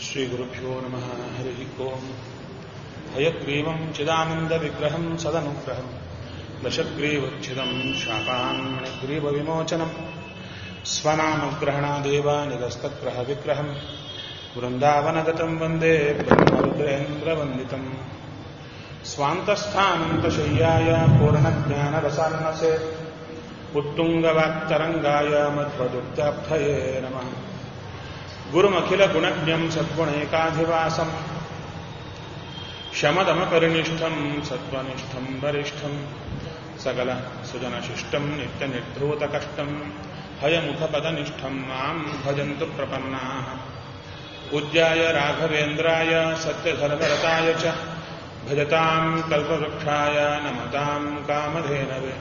श्रीगुरुभ्यो नमः हरिः ओम् हयग्रीवम् चिदानन्दविग्रहम् सदनुग्रहम् दशग्रीवच्छिदम् शापान्मणिग्रीवविमोचनम् स्वनामग्रहणादेव निरस्तग्रहविग्रहम् वृन्दावनगतम् वन्दे ब्रह्मरुद्रेन्द्रवन्दितम् स्वान्तस्थानन्तशय्याय पूर्णज्ञानरसार्णसे उत्तुङ्गवाक्तरङ्गाय मध्वदुग्धाब्धये नमः गुरुमखिलगुणज्ञम् सद्गुणैकाधिवासम् शमदमपरिनिष्ठम् सत्त्वनिष्ठम् वरिष्ठम् सकल सुजनशिष्टम् नित्यनिर्धूतकष्टम् हयमुखपदनिष्ठम् माम् भजन्तु प्रपन्नाः पूज्याय राघवेन्द्राय सत्यधर्मरताय च भजताम् कल्पवृक्षाय नमताम् कामधेनवे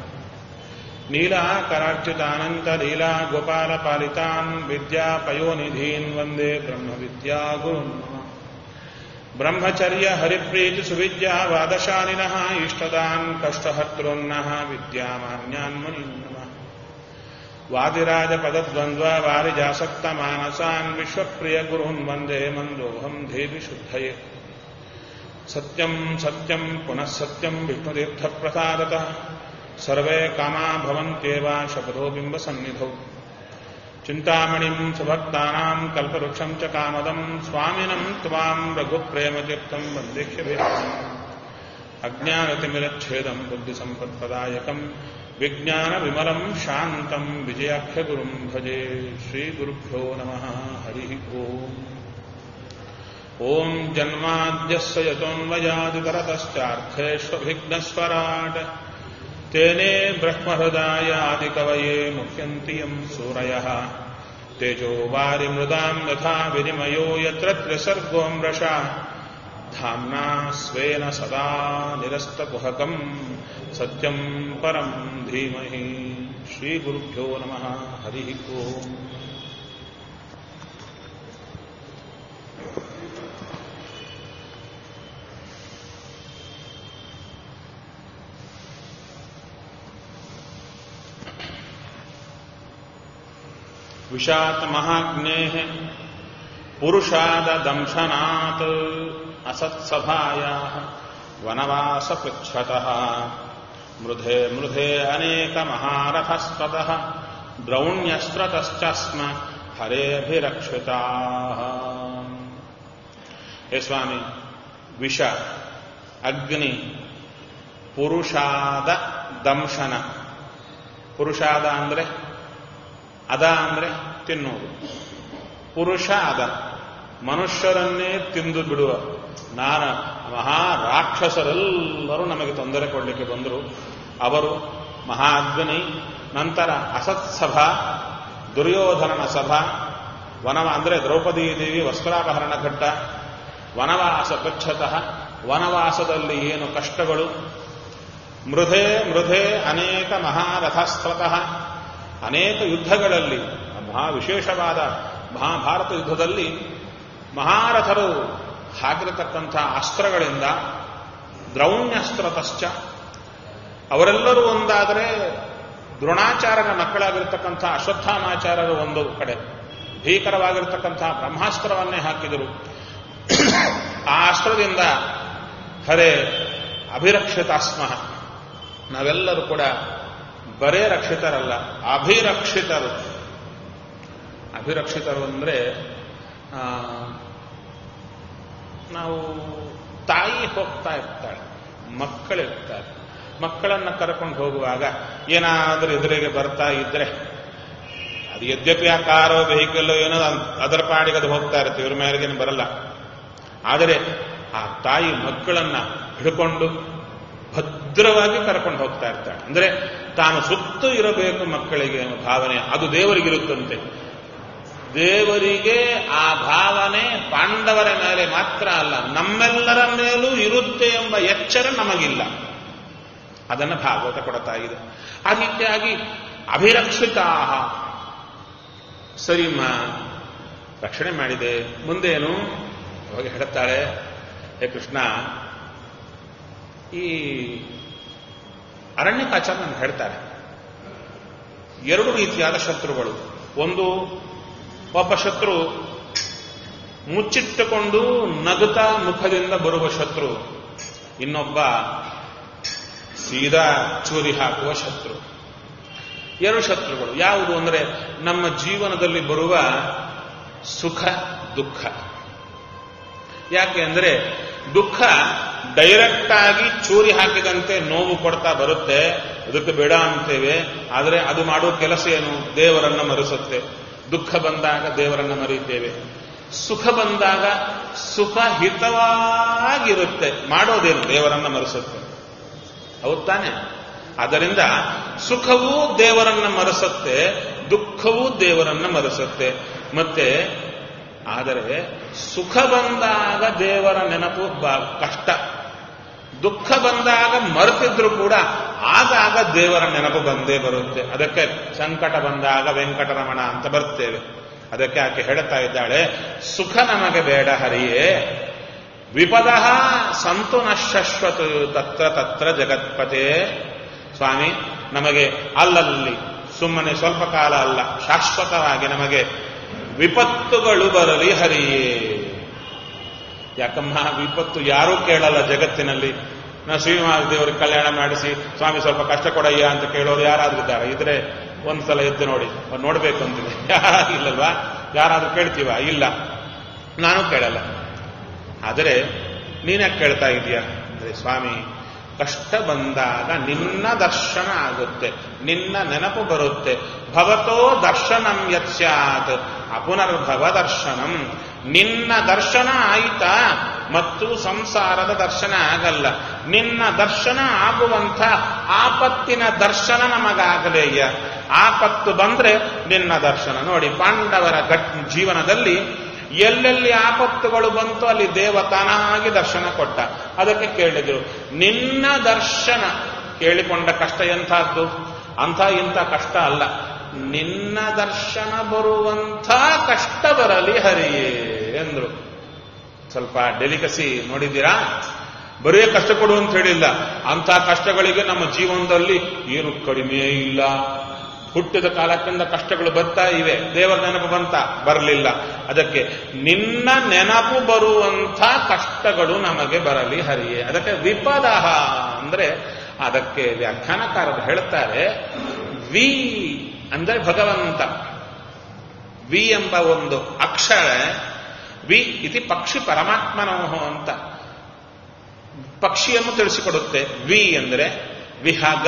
नीलाकरार्चितानन्तलीला गोपालपालितान् विद्यापयोनिधीन् वन्दे ब्रह्मविद्यागुरुन् ब्रह्मचर्य हरिप्रीतिसुविद्यावादशालिनः इष्टदान् कष्टहर्तॄन्नः विद्यामान्यान् मुनीन् नमः वादिराजपदद्वन्द्व वारिजासक्तमानसान् विश्वप्रियगुरून् वन्दे मन्दोऽहम् देवि शुद्धये सत्यम् सत्यम् पुनः सत्यम् विष्णुतीर्थप्रसादतः सर्वे कामा भवन्त्येव शपथो बिम्बसन्निधौ चिन्तामणिम् सुभक्तानाम् कल्पवृक्षम् च कामदम् स्वामिनम् त्वाम् रघुप्रेमतीर्थम् वन्देह्यभिष्टम् अज्ञानतिमिरच्छेदम् बुद्धिसम्पत्पदायकम् विज्ञानविमलम् शान्तम् विजयाख्यगुरुम् भजे श्रीगुरुभ्यो नमः हरिः ओम् ॐ जन्माद्यस्य यतोऽन्वयादितरतश्चार्थेष्वभिघ्नस्वराट् तेने ब्रह्महृदायादिकवये मुह्यन्ति यम् सूरयः तेजो वारिमृदाम् यथा विनिमयो यत्र त्रिसर्गो मृषा धाम्ना स्वेन सदा निरस्तकुहकम् सत्यम् परम् धीमहि श्रीगुरुभ्यो नमः हरिः ओम् विषात् महाग्नेः पुरुषाददंशनात् असत्सभायाः वनवासपृच्छतः मृधे मृधे अनेकमहारथस्ततः द्रौण्यस्त्रतश्च स्म हरेऽभिरक्षिताः हे स्वामी ವಿಷ ಅಗ್ನಿ ಪುರುಷಾದ ದಂಶನ ಪುರುಷಾದ ಅಂದ್ರೆ ಅದ ಅಂದ್ರೆ ತಿನ್ನುವುದು ಪುರುಷ ಅದ ಮನುಷ್ಯರನ್ನೇ ತಿಂದು ಬಿಡುವ ನಾನ ಮಹಾ ರಾಕ್ಷಸರೆಲ್ಲರೂ ನಮಗೆ ತೊಂದರೆ ಕೊಡಲಿಕ್ಕೆ ಬಂದರು ಅವರು ಮಹಾಗ್ನಿ ನಂತರ ಅಸತ್ಸಭಾ ದುರ್ಯೋಧನನ ಸಭಾ ವನವ ಅಂದರೆ ದ್ರೌಪದಿ ದೇವಿ ವಸ್ತ್ರಾಪಹರಣ ಘಟ್ಟ ವನವಾಸ ಪೃಚ್ಛತಃ ವನವಾಸದಲ್ಲಿ ಏನು ಕಷ್ಟಗಳು ಮೃಧೆ ಮೃಧೆ ಅನೇಕ ಮಹಾರಥಸ್ತತಃ ಅನೇಕ ಯುದ್ಧಗಳಲ್ಲಿ ಮಹಾ ವಿಶೇಷವಾದ ಮಹಾಭಾರತ ಯುದ್ಧದಲ್ಲಿ ಮಹಾರಥರು ಹಾಕಿರತಕ್ಕಂಥ ಅಸ್ತ್ರಗಳಿಂದ ದ್ರೌಣ್ಯಸ್ತ್ರತಶ್ಚ ಅವರೆಲ್ಲರೂ ಒಂದಾದರೆ ದ್ರೋಣಾಚಾರ್ಯನ ಮಕ್ಕಳಾಗಿರ್ತಕ್ಕಂಥ ಅಶ್ವತ್ಥಾಮಾಚಾರ್ಯರು ಒಂದು ಕಡೆ ಭೀಕರವಾಗಿರ್ತಕ್ಕಂಥ ಬ್ರಹ್ಮಾಸ್ತ್ರವನ್ನೇ ಹಾಕಿದರು ಆ ಅಸ್ತ್ರದಿಂದ ಹರೇ ಅಭಿರಕ್ಷಿತಾಸ್ಮಃ ನಾವೆಲ್ಲರೂ ಕೂಡ ಬರೇ ರಕ್ಷಿತರಲ್ಲ ಅಭಿರಕ್ಷಿತರು ಅಭಿರಕ್ಷಿತರು ಅಂದರೆ ನಾವು ತಾಯಿ ಹೋಗ್ತಾ ಇರ್ತಾಳೆ ಮಕ್ಕಳಿರ್ತಾರೆ ಮಕ್ಕಳನ್ನು ಕರ್ಕೊಂಡು ಹೋಗುವಾಗ ಏನಾದರೂ ಎದುರಿಗೆ ಬರ್ತಾ ಇದ್ರೆ ಅದು ಯದ್ಯಪಿ ಆ ಕಾರೋ ವೆಹಿಕಲ್ ಏನೋ ಅದರ ಪಾಡಿಗೆ ಅದು ಹೋಗ್ತಾ ಇರುತ್ತೆ ಇವ್ರ ಮೇಲೆಗೇನು ಬರಲ್ಲ ಆದರೆ ಆ ತಾಯಿ ಮಕ್ಕಳನ್ನ ಹಿಡ್ಕೊಂಡು ಭದ್ರವಾಗಿ ಕರ್ಕೊಂಡು ಹೋಗ್ತಾ ಇರ್ತಾಳೆ ಅಂದ್ರೆ ತಾನು ಸುತ್ತು ಇರಬೇಕು ಮಕ್ಕಳಿಗೆ ಅನ್ನೋ ಭಾವನೆ ಅದು ದೇವರಿಗಿರುತ್ತಂತೆ ದೇವರಿಗೆ ಆ ಭಾವನೆ ಪಾಂಡವರ ಮೇಲೆ ಮಾತ್ರ ಅಲ್ಲ ನಮ್ಮೆಲ್ಲರ ಮೇಲೂ ಇರುತ್ತೆ ಎಂಬ ಎಚ್ಚರ ನಮಗಿಲ್ಲ ಅದನ್ನು ಭಾಗವತ ಕೊಡ್ತಾ ಇದೆ ಆ ರೀತಿಯಾಗಿ ಅಭಿರಕ್ಷಿತಾ ಸರಿಮ್ಮ ರಕ್ಷಣೆ ಮಾಡಿದೆ ಮುಂದೇನು ಅವಾಗ ಹೇಳುತ್ತಾಳೆ ಹೇ ಕೃಷ್ಣ ಈ ಅರಣ್ಯಕಾಚಾರ ನಮ್ಗೆ ಹೇಳ್ತಾರೆ ಎರಡು ರೀತಿಯಾದ ಶತ್ರುಗಳು ಒಂದು ಒಬ್ಬ ಶತ್ರು ಮುಚ್ಚಿಟ್ಟುಕೊಂಡು ನಗುತ್ತಾ ಮುಖದಿಂದ ಬರುವ ಶತ್ರು ಇನ್ನೊಬ್ಬ ಸೀದಾ ಚೂರಿ ಹಾಕುವ ಶತ್ರು ಎರಡು ಶತ್ರುಗಳು ಯಾವುದು ಅಂದರೆ ನಮ್ಮ ಜೀವನದಲ್ಲಿ ಬರುವ ಸುಖ ದುಃಖ ಯಾಕೆ ಅಂದರೆ ದುಃಖ ಡೈರೆಕ್ಟ್ ಆಗಿ ಚೂರಿ ಹಾಕಿದಂತೆ ನೋವು ಕೊಡ್ತಾ ಬರುತ್ತೆ ಅದಕ್ಕೆ ಬೇಡ ಅಂತೇವೆ ಆದರೆ ಅದು ಮಾಡುವ ಕೆಲಸ ಏನು ದೇವರನ್ನ ಮರೆಸುತ್ತೆ ದುಃಖ ಬಂದಾಗ ದೇವರನ್ನ ಮರೆಯುತ್ತೇವೆ ಸುಖ ಬಂದಾಗ ಸುಖ ಹಿತವಾಗಿರುತ್ತೆ ಮಾಡೋದೇನು ದೇವರನ್ನ ಮರೆಸುತ್ತೆ ಹೌದು ತಾನೆ ಆದ್ದರಿಂದ ಸುಖವೂ ದೇವರನ್ನ ಮರೆಸುತ್ತೆ ದುಃಖವೂ ದೇವರನ್ನ ಮರೆಸುತ್ತೆ ಮತ್ತೆ ಆದರೆ ಸುಖ ಬಂದಾಗ ದೇವರ ನೆನಪು ಬ- ಕಷ್ಟ ದುಃಖ ಬಂದಾಗ ಮರೆತಿದ್ರು ಕೂಡ ಆಗಾಗ ದೇವರ ನೆನಪು ಬಂದೇ ಬರುತ್ತೆ ಅದಕ್ಕೆ ಸಂಕಟ ಬಂದಾಗ ವೆಂಕಟರಮಣ ಅಂತ ಬರ್ತೇವೆ ಅದಕ್ಕೆ ಆಕೆ ಹೇಳ್ತಾ ಇದ್ದಾಳೆ ಸುಖ ನಮಗೆ ಬೇಡ ಹರಿಯೇ ವಿಪದ ಸಂತು ನಶ್ವತ್ ತತ್ರ ತತ್ರ ಜಗತ್ಪತೆ ಸ್ವಾಮಿ ನಮಗೆ ಅಲ್ಲಲ್ಲಿ ಸುಮ್ಮನೆ ಸ್ವಲ್ಪ ಕಾಲ ಅಲ್ಲ ಶಾಶ್ವತವಾಗಿ ನಮಗೆ ವಿಪತ್ತುಗಳು ಬರಲಿ ಹರಿಯೇ ಯಾಕಮ್ಮ ವಿಪತ್ತು ಯಾರೂ ಕೇಳಲ್ಲ ಜಗತ್ತಿನಲ್ಲಿ ನಾವು ಶ್ರೀನಿವಾಸ ದೇವರಿಗೆ ಕಲ್ಯಾಣ ಮಾಡಿಸಿ ಸ್ವಾಮಿ ಸ್ವಲ್ಪ ಕಷ್ಟ ಕೊಡಯ್ಯ ಅಂತ ಕೇಳೋರು ಯಾರಾದ್ರೂ ಇದ್ದಾರೆ ಇದ್ರೆ ಒಂದ್ಸಲ ಎದ್ದು ನೋಡಿ ಅವ್ರು ನೋಡ್ಬೇಕು ಅಂತಿದೆ ಯಾರಾಗಿಲ್ಲಲ್ವಾ ಯಾರಾದ್ರೂ ಕೇಳ್ತೀವ ಇಲ್ಲ ನಾನು ಕೇಳಲ್ಲ ಆದರೆ ನೀನ್ಯಾಕೆ ಕೇಳ್ತಾ ಇದೀಯ ಅಂದ್ರೆ ಸ್ವಾಮಿ ಕಷ್ಟ ಬಂದಾಗ ನಿನ್ನ ದರ್ಶನ ಆಗುತ್ತೆ ನಿನ್ನ ನೆನಪು ಬರುತ್ತೆ ಭವತೋ ದರ್ಶನಂ ಯತ್ಸ್ಯಾತ್ ಅಪುನರ್ಭವ ದರ್ಶನಂ ನಿನ್ನ ದರ್ಶನ ಆಯಿತಾ ಮತ್ತು ಸಂಸಾರದ ದರ್ಶನ ಆಗಲ್ಲ ನಿನ್ನ ದರ್ಶನ ಆಗುವಂಥ ಆಪತ್ತಿನ ದರ್ಶನ ನಮಗಾಗಲೇಯ ಆಪತ್ತು ಬಂದ್ರೆ ನಿನ್ನ ದರ್ಶನ ನೋಡಿ ಪಾಂಡವರ ಗಟ್ ಜೀವನದಲ್ಲಿ ಎಲ್ಲೆಲ್ಲಿ ಆಪತ್ತುಗಳು ಬಂತು ಅಲ್ಲಿ ದೇವ ತಾನಾಗಿ ದರ್ಶನ ಕೊಟ್ಟ ಅದಕ್ಕೆ ಕೇಳಿದ್ರು ನಿನ್ನ ದರ್ಶನ ಕೇಳಿಕೊಂಡ ಕಷ್ಟ ಎಂಥದ್ದು ಅಂಥ ಇಂಥ ಕಷ್ಟ ಅಲ್ಲ ನಿನ್ನ ದರ್ಶನ ಬರುವಂಥ ಕಷ್ಟ ಬರಲಿ ಹರಿಯೇ ಎಂದ್ರು ಸ್ವಲ್ಪ ಡೆಲಿಕಸಿ ನೋಡಿದ್ದೀರಾ ಬರೇ ಕಷ್ಟ ಕೊಡು ಅಂತ ಹೇಳಿಲ್ಲ ಅಂಥ ಕಷ್ಟಗಳಿಗೆ ನಮ್ಮ ಜೀವನದಲ್ಲಿ ಏನು ಕಡಿಮೆ ಇಲ್ಲ ಹುಟ್ಟಿದ ಕಾಲಕ್ಕಿಂದ ಕಷ್ಟಗಳು ಬರ್ತಾ ಇವೆ ದೇವರ ನೆನಪು ಬಂತ ಬರಲಿಲ್ಲ ಅದಕ್ಕೆ ನಿನ್ನ ನೆನಪು ಬರುವಂಥ ಕಷ್ಟಗಳು ನಮಗೆ ಬರಲಿ ಹರಿಯೇ ಅದಕ್ಕೆ ವಿಪದ ಅಂದ್ರೆ ಅದಕ್ಕೆ ವ್ಯಾಖ್ಯಾನಕಾರರು ಹೇಳ್ತಾರೆ ವಿ ಅಂದ್ರೆ ಭಗವಂತ ವಿ ಎಂಬ ಒಂದು ಅಕ್ಷರ ವಿ ಇತಿ ಪಕ್ಷಿ ಪರಮಾತ್ಮನೋಹ ಅಂತ ಪಕ್ಷಿಯನ್ನು ತಿಳಿಸಿಕೊಡುತ್ತೆ ವಿ ಅಂದರೆ ವಿಹಗ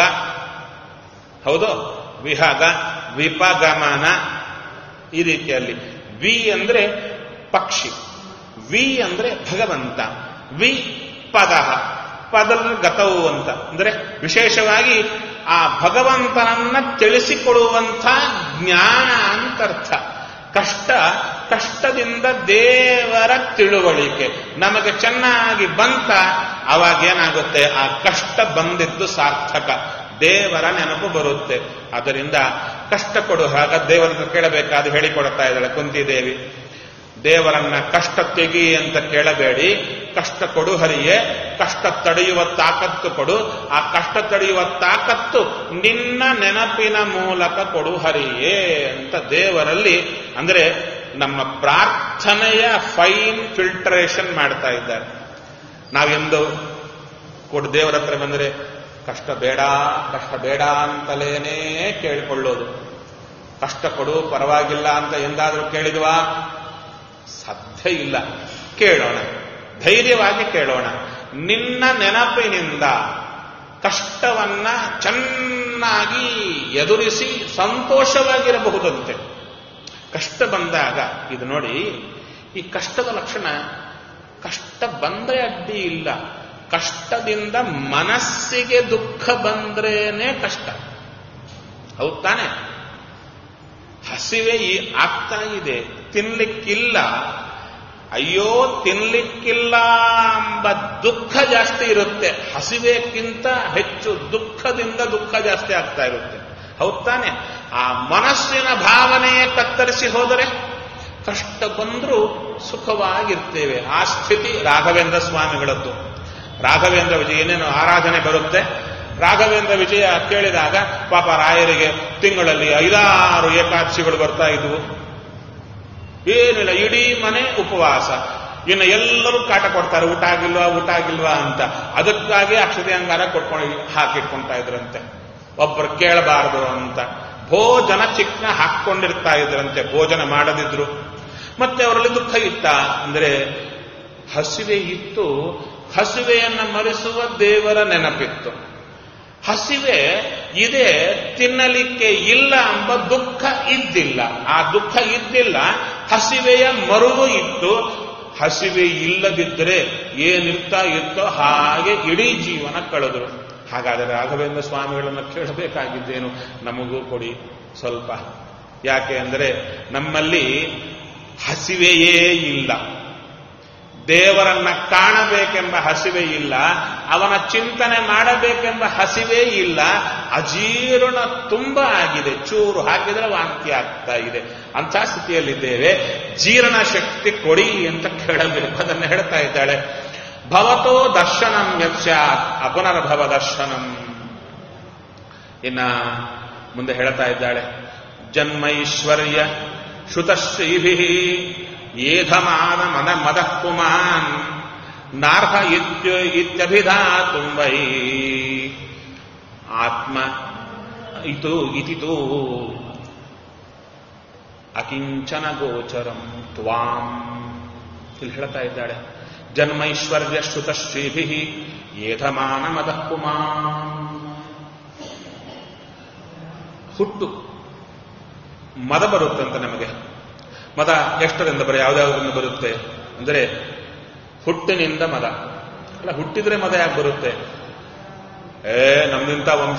ಹೌದು ವಿಹಗ ವಿಪಗಮನ ಈ ರೀತಿಯಲ್ಲಿ ವಿ ಅಂದ್ರೆ ಪಕ್ಷಿ ವಿ ಅಂದ್ರೆ ಭಗವಂತ ವಿ ಪದ ಪದದ ಗತವು ಅಂತ ಅಂದ್ರೆ ವಿಶೇಷವಾಗಿ ಆ ಭಗವಂತನನ್ನ ತಿಳಿಸಿಕೊಡುವಂಥ ಜ್ಞಾನ ಅಂತರ್ಥ ಕಷ್ಟ ಕಷ್ಟದಿಂದ ದೇವರ ತಿಳುವಳಿಕೆ ನಮಗೆ ಚೆನ್ನಾಗಿ ಬಂತ ಅವಾಗ ಏನಾಗುತ್ತೆ ಆ ಕಷ್ಟ ಬಂದಿದ್ದು ಸಾರ್ಥಕ ದೇವರ ನೆನಪು ಬರುತ್ತೆ ಅದರಿಂದ ಕಷ್ಟ ಕೊಡು ಹಾಗ ದೇವರನ್ನು ಕೇಳಬೇಕಾದ ಹೇಳಿಕೊಡ್ತಾ ಇದ್ದಾಳೆ ಕುಂತಿದೇವಿ ದೇವರನ್ನ ಕಷ್ಟ ತೆಗಿ ಅಂತ ಕೇಳಬೇಡಿ ಕಷ್ಟ ಕೊಡು ಹರಿಯೇ ಕಷ್ಟ ತಡೆಯುವ ತಾಕತ್ತು ಕೊಡು ಆ ಕಷ್ಟ ತಡೆಯುವ ತಾಕತ್ತು ನಿನ್ನ ನೆನಪಿನ ಮೂಲಕ ಕೊಡು ಹರಿಯೇ ಅಂತ ದೇವರಲ್ಲಿ ಅಂದ್ರೆ ನಮ್ಮ ಪ್ರಾರ್ಥನೆಯ ಫೈನ್ ಫಿಲ್ಟರೇಷನ್ ಮಾಡ್ತಾ ಇದ್ದಾರೆ ನಾವೆಂದು ಕೊಡು ದೇವರ ಹತ್ರ ಬಂದರೆ ಕಷ್ಟ ಬೇಡ ಕಷ್ಟ ಬೇಡ ಅಂತಲೇನೇ ಕೇಳಿಕೊಳ್ಳೋದು ಕಷ್ಟ ಕೊಡು ಪರವಾಗಿಲ್ಲ ಅಂತ ಎಂದಾದರೂ ಕೇಳಿದ್ವಾ ಸಾಧ್ಯ ಇಲ್ಲ ಕೇಳೋಣ ಧೈರ್ಯವಾಗಿ ಕೇಳೋಣ ನಿನ್ನ ನೆನಪಿನಿಂದ ಕಷ್ಟವನ್ನ ಚೆನ್ನಾಗಿ ಎದುರಿಸಿ ಸಂತೋಷವಾಗಿರಬಹುದಂತೆ ಕಷ್ಟ ಬಂದಾಗ ಇದು ನೋಡಿ ಈ ಕಷ್ಟದ ಲಕ್ಷಣ ಕಷ್ಟ ಬಂದ್ರೆ ಅಡ್ಡಿ ಇಲ್ಲ ಕಷ್ಟದಿಂದ ಮನಸ್ಸಿಗೆ ದುಃಖ ಬಂದ್ರೇನೆ ಕಷ್ಟ ಹೌದ್ ತಾನೆ ಹಸಿವೆ ಈ ಆಗ್ತಾ ಇದೆ ತಿನ್ಲಿಕ್ಕಿಲ್ಲ ಅಯ್ಯೋ ತಿನ್ಲಿಕ್ಕಿಲ್ಲ ಎಂಬ ದುಃಖ ಜಾಸ್ತಿ ಇರುತ್ತೆ ಹಸಿವೆಕ್ಕಿಂತ ಹೆಚ್ಚು ದುಃಖದಿಂದ ದುಃಖ ಜಾಸ್ತಿ ಆಗ್ತಾ ಇರುತ್ತೆ ಹೌದ್ ತಾನೆ ಆ ಮನಸ್ಸಿನ ಭಾವನೆಯೇ ಕತ್ತರಿಸಿ ಹೋದರೆ ಕಷ್ಟ ಬಂದರೂ ಸುಖವಾಗಿರ್ತೇವೆ ಆ ಸ್ಥಿತಿ ರಾಘವೇಂದ್ರ ಸ್ವಾಮಿಗಳದ್ದು ರಾಘವೇಂದ್ರ ವಿಜಯ ಏನೇನು ಆರಾಧನೆ ಬರುತ್ತೆ ರಾಘವೇಂದ್ರ ವಿಜಯ ಕೇಳಿದಾಗ ಪಾಪ ರಾಯರಿಗೆ ತಿಂಗಳಲ್ಲಿ ಐದಾರು ಏಕಾದಶಿಗಳು ಬರ್ತಾ ಇದ್ವು ಏನಿಲ್ಲ ಇಡೀ ಮನೆ ಉಪವಾಸ ಇನ್ನು ಎಲ್ಲರೂ ಕಾಟ ಕೊಡ್ತಾರೆ ಊಟ ಆಗಿಲ್ವಾ ಊಟ ಆಗಿಲ್ವಾ ಅಂತ ಅದಕ್ಕಾಗಿ ಅಕ್ಷತೆ ಅಂಗಾರ ಕೊಟ್ಕೊಂಡು ಹಾಕಿಟ್ಕೊಂತಾ ಇದ್ರಂತೆ ಒಬ್ಬರು ಕೇಳಬಾರದು ಅಂತ ಭೋಜನ ಚಿಕ್ಕ ಹಾಕ್ಕೊಂಡಿರ್ತಾ ಇದ್ರಂತೆ ಭೋಜನ ಮಾಡದಿದ್ರು ಮತ್ತೆ ಅವರಲ್ಲಿ ದುಃಖ ಇತ್ತ ಅಂದ್ರೆ ಹಸಿವೆ ಇತ್ತು ಹಸಿವೆಯನ್ನ ಮರೆಸುವ ದೇವರ ನೆನಪಿತ್ತು ಹಸಿವೆ ಇದೆ ತಿನ್ನಲಿಕ್ಕೆ ಇಲ್ಲ ಎಂಬ ದುಃಖ ಇದ್ದಿಲ್ಲ ಆ ದುಃಖ ಇದ್ದಿಲ್ಲ ಹಸಿವೆಯ ಮರುವು ಇತ್ತು ಹಸಿವೆ ಇಲ್ಲದಿದ್ದರೆ ಏನಿರ್ತಾ ಇತ್ತೋ ಹಾಗೆ ಇಡೀ ಜೀವನ ಕಳೆದರು ಹಾಗಾದರೆ ರಾಘವೇಂದ್ರ ಸ್ವಾಮಿಗಳನ್ನು ಕೇಳಬೇಕಾಗಿದ್ದೇನು ನಮಗೂ ಕೊಡಿ ಸ್ವಲ್ಪ ಯಾಕೆ ಅಂದರೆ ನಮ್ಮಲ್ಲಿ ಹಸಿವೆಯೇ ಇಲ್ಲ ದೇವರನ್ನ ಕಾಣಬೇಕೆಂಬ ಹಸಿವೆ ಇಲ್ಲ ಅವನ ಚಿಂತನೆ ಮಾಡಬೇಕೆಂಬ ಹಸಿವೆ ಇಲ್ಲ ಅಜೀರ್ಣ ತುಂಬ ಆಗಿದೆ ಚೂರು ಹಾಕಿದ್ರೆ ವಾಂತಿ ಆಗ್ತಾ ಇದೆ ಅಂಥ ಸ್ಥಿತಿಯಲ್ಲಿದ್ದೇವೆ ಜೀರ್ಣ ಶಕ್ತಿ ಕೊಡಿ ಅಂತ ಕೇಳಬೇಕು ಅದನ್ನು ಹೇಳ್ತಾ ಇದ್ದಾಳೆ ಭವತೋ ದರ್ಶನಂ ಯತ್ಸ್ಯಾತ್ ಅಪುನರ್ಭವ ದರ್ಶನಂ ಇನ್ನ ಮುಂದೆ ಹೇಳ್ತಾ ಇದ್ದಾಳೆ ಜನ್ಮೈಶ್ವರ್ಯ ಶ್ರುತಶ್ರೀಭಿ ಏಧಮಾನ ಮನ ಮದ ಪುಮಾನ್ ನಾರ್ಹ ಇತ್ಯ ಇತ್ಯಭಿಧಾತುಂ ವೈ ಆತ್ಮ ಇದು ಇತಿತು ಅಕಿಂಚನ ಗೋಚರಂ ತ್ವಾಂ ಇಲ್ಲಿ ಹೇಳ್ತಾ ಇದ್ದಾಳೆ ಜನ್ಮೈಶ್ವರ್ಯ ಶ್ರುತ ಶ್ರೀಭಿ ಏಧಮಾನ ಮದ ಪುಮಾನ್ ಹುಟ್ಟು ಮದ ಬರುತ್ತಂತೆ ನಮಗೆ ಮದ ಎಷ್ಟರಿಂದ ಬರ ಯಾವ್ದಾವುದರಿಂದ ಬರುತ್ತೆ ಅಂದರೆ ಹುಟ್ಟಿನಿಂದ ಮದ ಅಲ್ಲ ಹುಟ್ಟಿದ್ರೆ ಮದ ಯಾಕೆ ಬರುತ್ತೆ ಏ ನಮ್ದಿಂತ ವಂಶ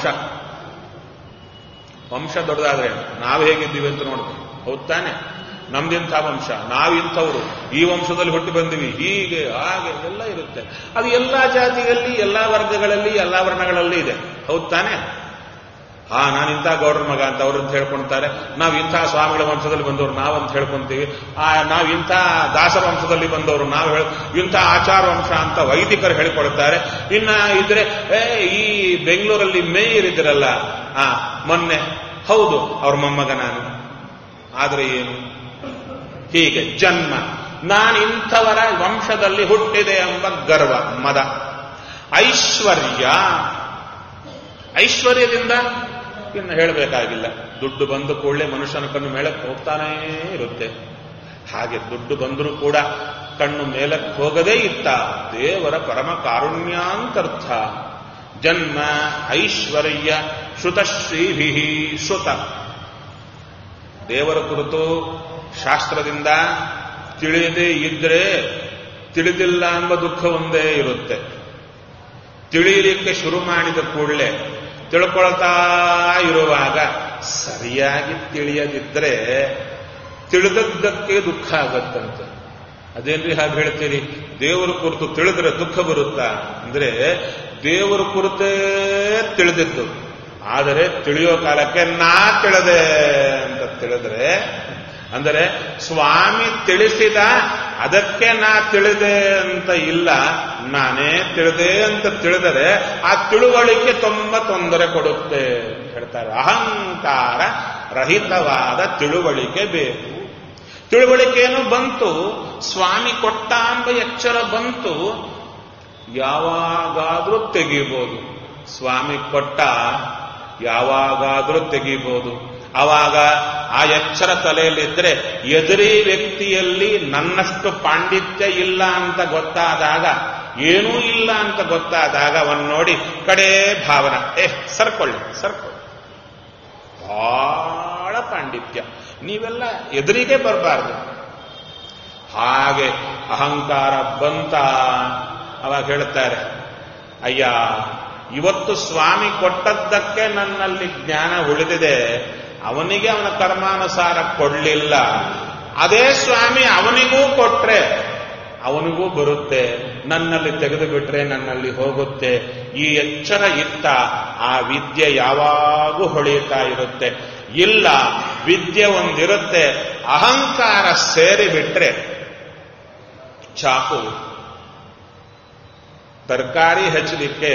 ವಂಶ ದೊಡ್ಡದಾದ್ರೆ ನಾವು ಹೇಗಿದ್ದೀವಿ ಅಂತ ನೋಡ್ತೀವಿ ಹೌದ್ ತಾನೆ ನಮ್ದಿಂಥ ವಂಶ ನಾವಿಂಥವ್ರು ಈ ವಂಶದಲ್ಲಿ ಹುಟ್ಟಿ ಬಂದಿವಿ ಹೀಗೆ ಹಾಗೆ ಎಲ್ಲ ಇರುತ್ತೆ ಅದು ಎಲ್ಲಾ ಜಾತಿಯಲ್ಲಿ ಎಲ್ಲಾ ವರ್ಗಗಳಲ್ಲಿ ಎಲ್ಲಾ ವರ್ಣಗಳಲ್ಲಿ ಇದೆ ಹೌದ್ ತಾನೆ ಹಾ ನಾನು ಇಂಥ ಗೌಡ್ರ ಮಗ ಅಂತ ಅವರು ಅಂತ ಹೇಳ್ಕೊಂತಾರೆ ನಾವು ಇಂಥ ಸ್ವಾಮಿಗಳ ವಂಶದಲ್ಲಿ ಬಂದವರು ನಾವು ಅಂತ ಹೇಳ್ಕೊಂತೀವಿ ಆ ನಾವು ಇಂಥ ದಾಸ ವಂಶದಲ್ಲಿ ಬಂದವರು ನಾವು ಹೇಳ ಇಂಥ ಆಚಾರ ವಂಶ ಅಂತ ವೈದಿಕರು ಹೇಳಿಕೊಳ್ತಾರೆ ಇನ್ನ ಇದ್ರೆ ಏ ಈ ಬೆಂಗಳೂರಲ್ಲಿ ಮೇಯರ್ ಇದ್ರಲ್ಲ ಆ ಮೊನ್ನೆ ಹೌದು ಅವ್ರ ಮೊಮ್ಮಗ ನಾನು ಆದ್ರೆ ಏನು ಹೀಗೆ ಜನ್ಮ ನಾನು ಇಂಥವರ ವಂಶದಲ್ಲಿ ಹುಟ್ಟಿದೆ ಎಂಬ ಗರ್ವ ಮದ ಐಶ್ವರ್ಯ ಐಶ್ವರ್ಯದಿಂದ ಇನ್ನು ಹೇಳಬೇಕಾಗಿಲ್ಲ ದುಡ್ಡು ಬಂದ ಕೂಡಲೇ ಮನುಷ್ಯನ ಕಣ್ಣು ಮೇಲಕ್ಕೆ ಹೋಗ್ತಾನೇ ಇರುತ್ತೆ ಹಾಗೆ ದುಡ್ಡು ಬಂದರೂ ಕೂಡ ಕಣ್ಣು ಮೇಲಕ್ಕೆ ಹೋಗದೇ ಇತ್ತ ದೇವರ ಪರಮ ಕಾರುಣ್ಯಾಂತರ್ಥ ಜನ್ಮ ಐಶ್ವರ್ಯ ಶ್ರುತಶ್ರೀಭಿ ಶ್ರುತ ದೇವರ ಕುರಿತು ಶಾಸ್ತ್ರದಿಂದ ತಿಳಿಯದೇ ಇದ್ರೆ ತಿಳಿದಿಲ್ಲ ಎಂಬ ದುಃಖ ಒಂದೇ ಇರುತ್ತೆ ತಿಳಿಯಲಿಕ್ಕೆ ಶುರು ಮಾಡಿದ ಕೂಡಲೇ ತಿಳ್ಕೊಳ್ತಾ ಇರುವಾಗ ಸರಿಯಾಗಿ ತಿಳಿಯದಿದ್ರೆ ತಿಳಿದದ್ದಕ್ಕೆ ದುಃಖ ಆಗತ್ತಂತೆ ಅದೇನ್ರಿ ಹಾಗೆ ಹೇಳ್ತೀರಿ ದೇವರ ಕುರಿತು ತಿಳಿದ್ರೆ ದುಃಖ ಬರುತ್ತಾ ಅಂದ್ರೆ ದೇವರ ಕುರಿತೇ ತಿಳಿದಿದ್ದು ಆದರೆ ತಿಳಿಯೋ ಕಾಲಕ್ಕೆ ನಾ ತಿಳಿದೆ ಅಂತ ತಿಳಿದ್ರೆ ಅಂದರೆ ಸ್ವಾಮಿ ತಿಳಿಸಿದ ಅದಕ್ಕೆ ನಾ ತಿಳಿದೆ ಅಂತ ಇಲ್ಲ ನಾನೇ ತಿಳಿದೆ ಅಂತ ತಿಳಿದರೆ ಆ ತಿಳುವಳಿಕೆ ತುಂಬಾ ತೊಂದರೆ ಕೊಡುತ್ತೆ ಅಂತ ಹೇಳ್ತಾರೆ ಅಹಂಕಾರ ರಹಿತವಾದ ತಿಳುವಳಿಕೆ ಬೇಕು ತಿಳುವಳಿಕೆಯನ್ನು ಬಂತು ಸ್ವಾಮಿ ಕೊಟ್ಟ ಎಂಬ ಎಚ್ಚರ ಬಂತು ಯಾವಾಗಾದ್ರೂ ತೆಗಿಬೋದು ಸ್ವಾಮಿ ಕೊಟ್ಟ ಯಾವಾಗಾದ್ರೂ ತೆಗಿಬೋದು ಆವಾಗ ಆ ಎಚ್ಚರ ತಲೆಯಲ್ಲಿದ್ರೆ ಎದುರಿ ವ್ಯಕ್ತಿಯಲ್ಲಿ ನನ್ನಷ್ಟು ಪಾಂಡಿತ್ಯ ಇಲ್ಲ ಅಂತ ಗೊತ್ತಾದಾಗ ಏನೂ ಇಲ್ಲ ಅಂತ ಗೊತ್ತಾದಾಗ ಅವನ್ ನೋಡಿ ಕಡೇ ಭಾವನ ಏ ಸರ್ಕೊಳ್ಳಿ ಸರ್ಕೊಳ್ಳಿ ಬಹಳ ಪಾಂಡಿತ್ಯ ನೀವೆಲ್ಲ ಎದುರಿಗೆ ಬರಬಾರ್ದು ಹಾಗೆ ಅಹಂಕಾರ ಬಂತ ಅವಾಗ ಹೇಳ್ತಾರೆ ಅಯ್ಯ ಇವತ್ತು ಸ್ವಾಮಿ ಕೊಟ್ಟದ್ದಕ್ಕೆ ನನ್ನಲ್ಲಿ ಜ್ಞಾನ ಉಳಿದಿದೆ ಅವನಿಗೆ ಅವನ ಕರ್ಮಾನುಸಾರ ಕೊಡ್ಲಿಲ್ಲ ಅದೇ ಸ್ವಾಮಿ ಅವನಿಗೂ ಕೊಟ್ರೆ ಅವನಿಗೂ ಬರುತ್ತೆ ನನ್ನಲ್ಲಿ ತೆಗೆದು ಬಿಟ್ರೆ ನನ್ನಲ್ಲಿ ಹೋಗುತ್ತೆ ಈ ಎಚ್ಚರ ಇತ್ತ ಆ ವಿದ್ಯೆ ಯಾವಾಗೂ ಹೊಳೆಯುತ್ತಾ ಇರುತ್ತೆ ಇಲ್ಲ ವಿದ್ಯೆ ಒಂದಿರುತ್ತೆ ಅಹಂಕಾರ ಸೇರಿಬಿಟ್ರೆ ಚಾಕು ತರಕಾರಿ ಹೆಚ್ಚಲಿಕ್ಕೆ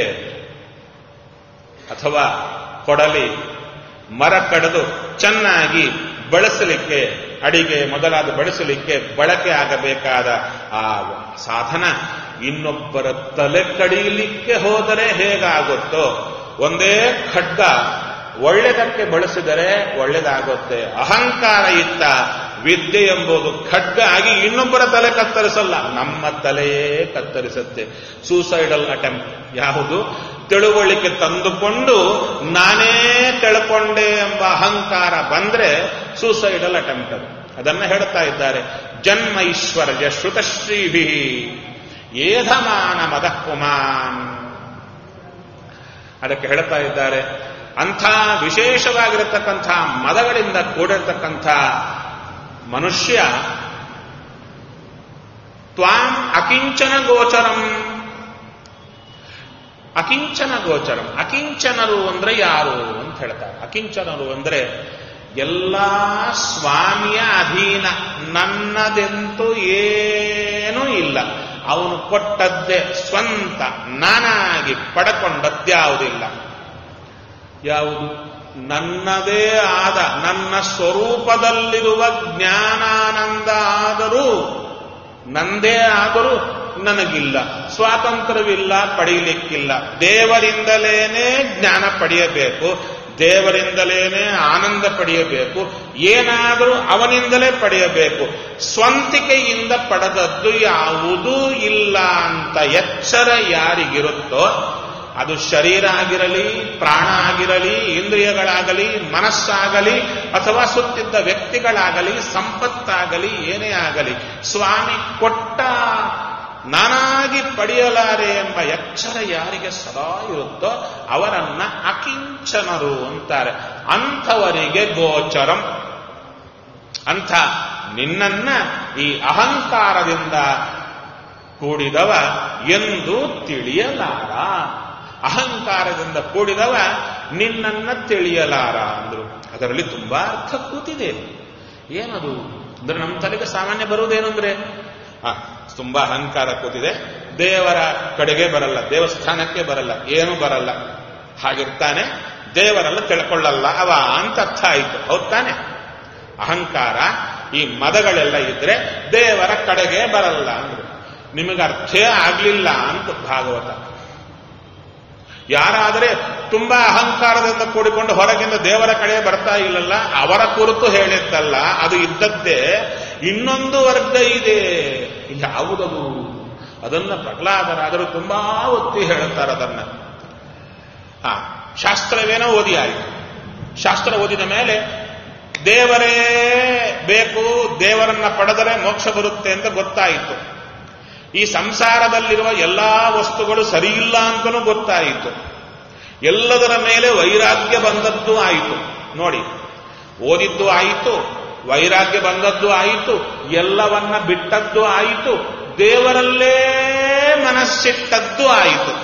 ಅಥವಾ ಕೊಡಲಿ ಮರ ಕಡಿದು ಚೆನ್ನಾಗಿ ಬಳಸಲಿಕ್ಕೆ ಅಡಿಗೆ ಮೊದಲಾದ ಬಳಸಲಿಕ್ಕೆ ಬಳಕೆ ಆಗಬೇಕಾದ ಆ ಸಾಧನ ಇನ್ನೊಬ್ಬರ ತಲೆ ಕಡಿಯಲಿಕ್ಕೆ ಹೋದರೆ ಹೇಗಾಗುತ್ತೋ ಒಂದೇ ಖಡ್ಗ ಒಳ್ಳೆದಕ್ಕೆ ಬಳಸಿದರೆ ಒಳ್ಳೆದಾಗುತ್ತೆ ಅಹಂಕಾರ ಇತ್ತ ವಿದ್ಯೆ ಎಂಬುದು ಖಡ್ಗ ಆಗಿ ಇನ್ನೊಬ್ಬರ ತಲೆ ಕತ್ತರಿಸಲ್ಲ ನಮ್ಮ ತಲೆಯೇ ಕತ್ತರಿಸುತ್ತೆ ಸೂಸೈಡಲ್ ಅಟೆಂಪ್ಟ್ ಯಾವುದು ತಿಳುವಳಿಕೆ ತಂದುಕೊಂಡು ನಾನೇ ತಿಳ್ಕೊಂಡೆ ಎಂಬ ಅಹಂಕಾರ ಬಂದ್ರೆ ಸೂಸೈಡಲ್ ಅಟೆಂಪ್ಟ್ ಅದು ಅದನ್ನ ಹೇಳ್ತಾ ಇದ್ದಾರೆ ಜನ್ಮ ಐಶ್ವರ್ಯ ಶ್ರುತಶ್ರೀಭಿ ಏಧಮಾನ ಮದ ಪುಮಾನ್ ಅದಕ್ಕೆ ಹೇಳ್ತಾ ಇದ್ದಾರೆ ಅಂಥ ವಿಶೇಷವಾಗಿರತಕ್ಕಂಥ ಮದಗಳಿಂದ ಕೂಡಿರತಕ್ಕಂಥ ಮನುಷ್ಯ ತ್ವಾಂ ಅಕಿಂಚನ ಗೋಚರಂ ಅಕಿಂಚನ ಗೋಚರಂ ಅಕಿಂಚನರು ಅಂದ್ರೆ ಯಾರು ಅಂತ ಹೇಳ್ತಾರೆ ಅಕಿಂಚನರು ಅಂದ್ರೆ ಎಲ್ಲಾ ಸ್ವಾಮಿಯ ಅಧೀನ ನನ್ನದೆಂತೂ ಏನೂ ಇಲ್ಲ ಅವನು ಕೊಟ್ಟದ್ದೇ ಸ್ವಂತ ನಾನಾಗಿ ಪಡ್ಕೊಂಡದ್ಯಾವುದಿಲ್ಲ ಯಾವುದು ನನ್ನದೇ ಆದ ನನ್ನ ಸ್ವರೂಪದಲ್ಲಿರುವ ಜ್ಞಾನಾನಂದ ಆದರೂ ನಂದೇ ಆದರೂ ನನಗಿಲ್ಲ ಸ್ವಾತಂತ್ರ್ಯವಿಲ್ಲ ಪಡೆಯಲಿಕ್ಕಿಲ್ಲ ದೇವರಿಂದಲೇನೆ ಜ್ಞಾನ ಪಡೆಯಬೇಕು ದೇವರಿಂದಲೇನೆ ಆನಂದ ಪಡೆಯಬೇಕು ಏನಾದರೂ ಅವನಿಂದಲೇ ಪಡೆಯಬೇಕು ಸ್ವಂತಿಕೆಯಿಂದ ಪಡೆದದ್ದು ಯಾವುದೂ ಇಲ್ಲ ಅಂತ ಎಚ್ಚರ ಯಾರಿಗಿರುತ್ತೋ ಅದು ಶರೀರ ಆಗಿರಲಿ ಪ್ರಾಣ ಆಗಿರಲಿ ಇಂದ್ರಿಯಗಳಾಗಲಿ ಮನಸ್ಸಾಗಲಿ ಅಥವಾ ಸುತ್ತಿದ್ದ ವ್ಯಕ್ತಿಗಳಾಗಲಿ ಸಂಪತ್ತಾಗಲಿ ಏನೇ ಆಗಲಿ ಸ್ವಾಮಿ ಕೊಟ್ಟ ನಾನಾಗಿ ಪಡೆಯಲಾರೆ ಎಂಬ ಎಚ್ಚರ ಯಾರಿಗೆ ಸದಾ ಇರುತ್ತೋ ಅವರನ್ನ ಅಕಿಂಚನರು ಅಂತಾರೆ ಅಂಥವರಿಗೆ ಗೋಚರಂ ಅಂಥ ನಿನ್ನನ್ನ ಈ ಅಹಂಕಾರದಿಂದ ಕೂಡಿದವ ಎಂದು ತಿಳಿಯಲಾರ ಅಹಂಕಾರದಿಂದ ಕೂಡಿದವ ನಿನ್ನನ್ನ ತಿಳಿಯಲಾರ ಅಂದ್ರು ಅದರಲ್ಲಿ ತುಂಬಾ ಅರ್ಥ ಕೂತಿದೆ ಏನದು ಅಂದ್ರೆ ನಮ್ಮ ತಲೆಗೆ ಸಾಮಾನ್ಯ ಬರುವುದೇನೆಂದ್ರೆ ಆ ತುಂಬಾ ಅಹಂಕಾರ ಕೂತಿದೆ ದೇವರ ಕಡೆಗೆ ಬರಲ್ಲ ದೇವಸ್ಥಾನಕ್ಕೆ ಬರಲ್ಲ ಏನೂ ಬರಲ್ಲ ಹಾಗಿರ್ತಾನೆ ದೇವರೆಲ್ಲ ತಿಳ್ಕೊಳ್ಳಲ್ಲ ಅವ ಅಂತ ಅರ್ಥ ಆಯಿತು ಹೌದ್ ತಾನೆ ಅಹಂಕಾರ ಈ ಮದಗಳೆಲ್ಲ ಇದ್ರೆ ದೇವರ ಕಡೆಗೆ ಬರಲ್ಲ ಅಂದ್ರು ನಿಮಗೆ ಅರ್ಥೇ ಆಗ್ಲಿಲ್ಲ ಅಂತ ಭಾಗವತ ಯಾರಾದರೆ ತುಂಬಾ ಅಹಂಕಾರದಿಂದ ಕೂಡಿಕೊಂಡು ಹೊರಗಿಂದ ದೇವರ ಕಡೆ ಬರ್ತಾ ಇಲ್ಲಲ್ಲ ಅವರ ಕುರಿತು ಹೇಳಿದ್ದಲ್ಲ ಅದು ಇದ್ದದ್ದೇ ಇನ್ನೊಂದು ವರ್ಗ ಇದೆ ಯಾವುದದು ಅದನ್ನ ಪ್ರಹ್ಲಾದರಾದರೂ ತುಂಬಾ ಒತ್ತಿ ಹೇಳುತ್ತಾರೆ ಅದನ್ನ ಹಾ ಶಾಸ್ತ್ರವೇನೋ ಓದಿ ಆಯಿತು ಶಾಸ್ತ್ರ ಓದಿದ ಮೇಲೆ ದೇವರೇ ಬೇಕು ದೇವರನ್ನ ಪಡೆದರೆ ಮೋಕ್ಷ ಬರುತ್ತೆ ಅಂತ ಗೊತ್ತಾಯಿತು ಈ ಸಂಸಾರದಲ್ಲಿರುವ ಎಲ್ಲಾ ವಸ್ತುಗಳು ಸರಿಯಿಲ್ಲ ಅಂತಲೂ ಗೊತ್ತಾಯಿತು ಎಲ್ಲದರ ಮೇಲೆ ವೈರಾಗ್ಯ ಬಂದದ್ದು ಆಯಿತು ನೋಡಿ ಓದಿದ್ದು ಆಯಿತು ವೈರಾಗ್ಯ ಬಂದದ್ದು ಆಯಿತು ಎಲ್ಲವನ್ನ ಬಿಟ್ಟದ್ದು ಆಯಿತು ದೇವರಲ್ಲೇ ಮನಸ್ಸಿಟ್ಟದ್ದು ಆಯಿತು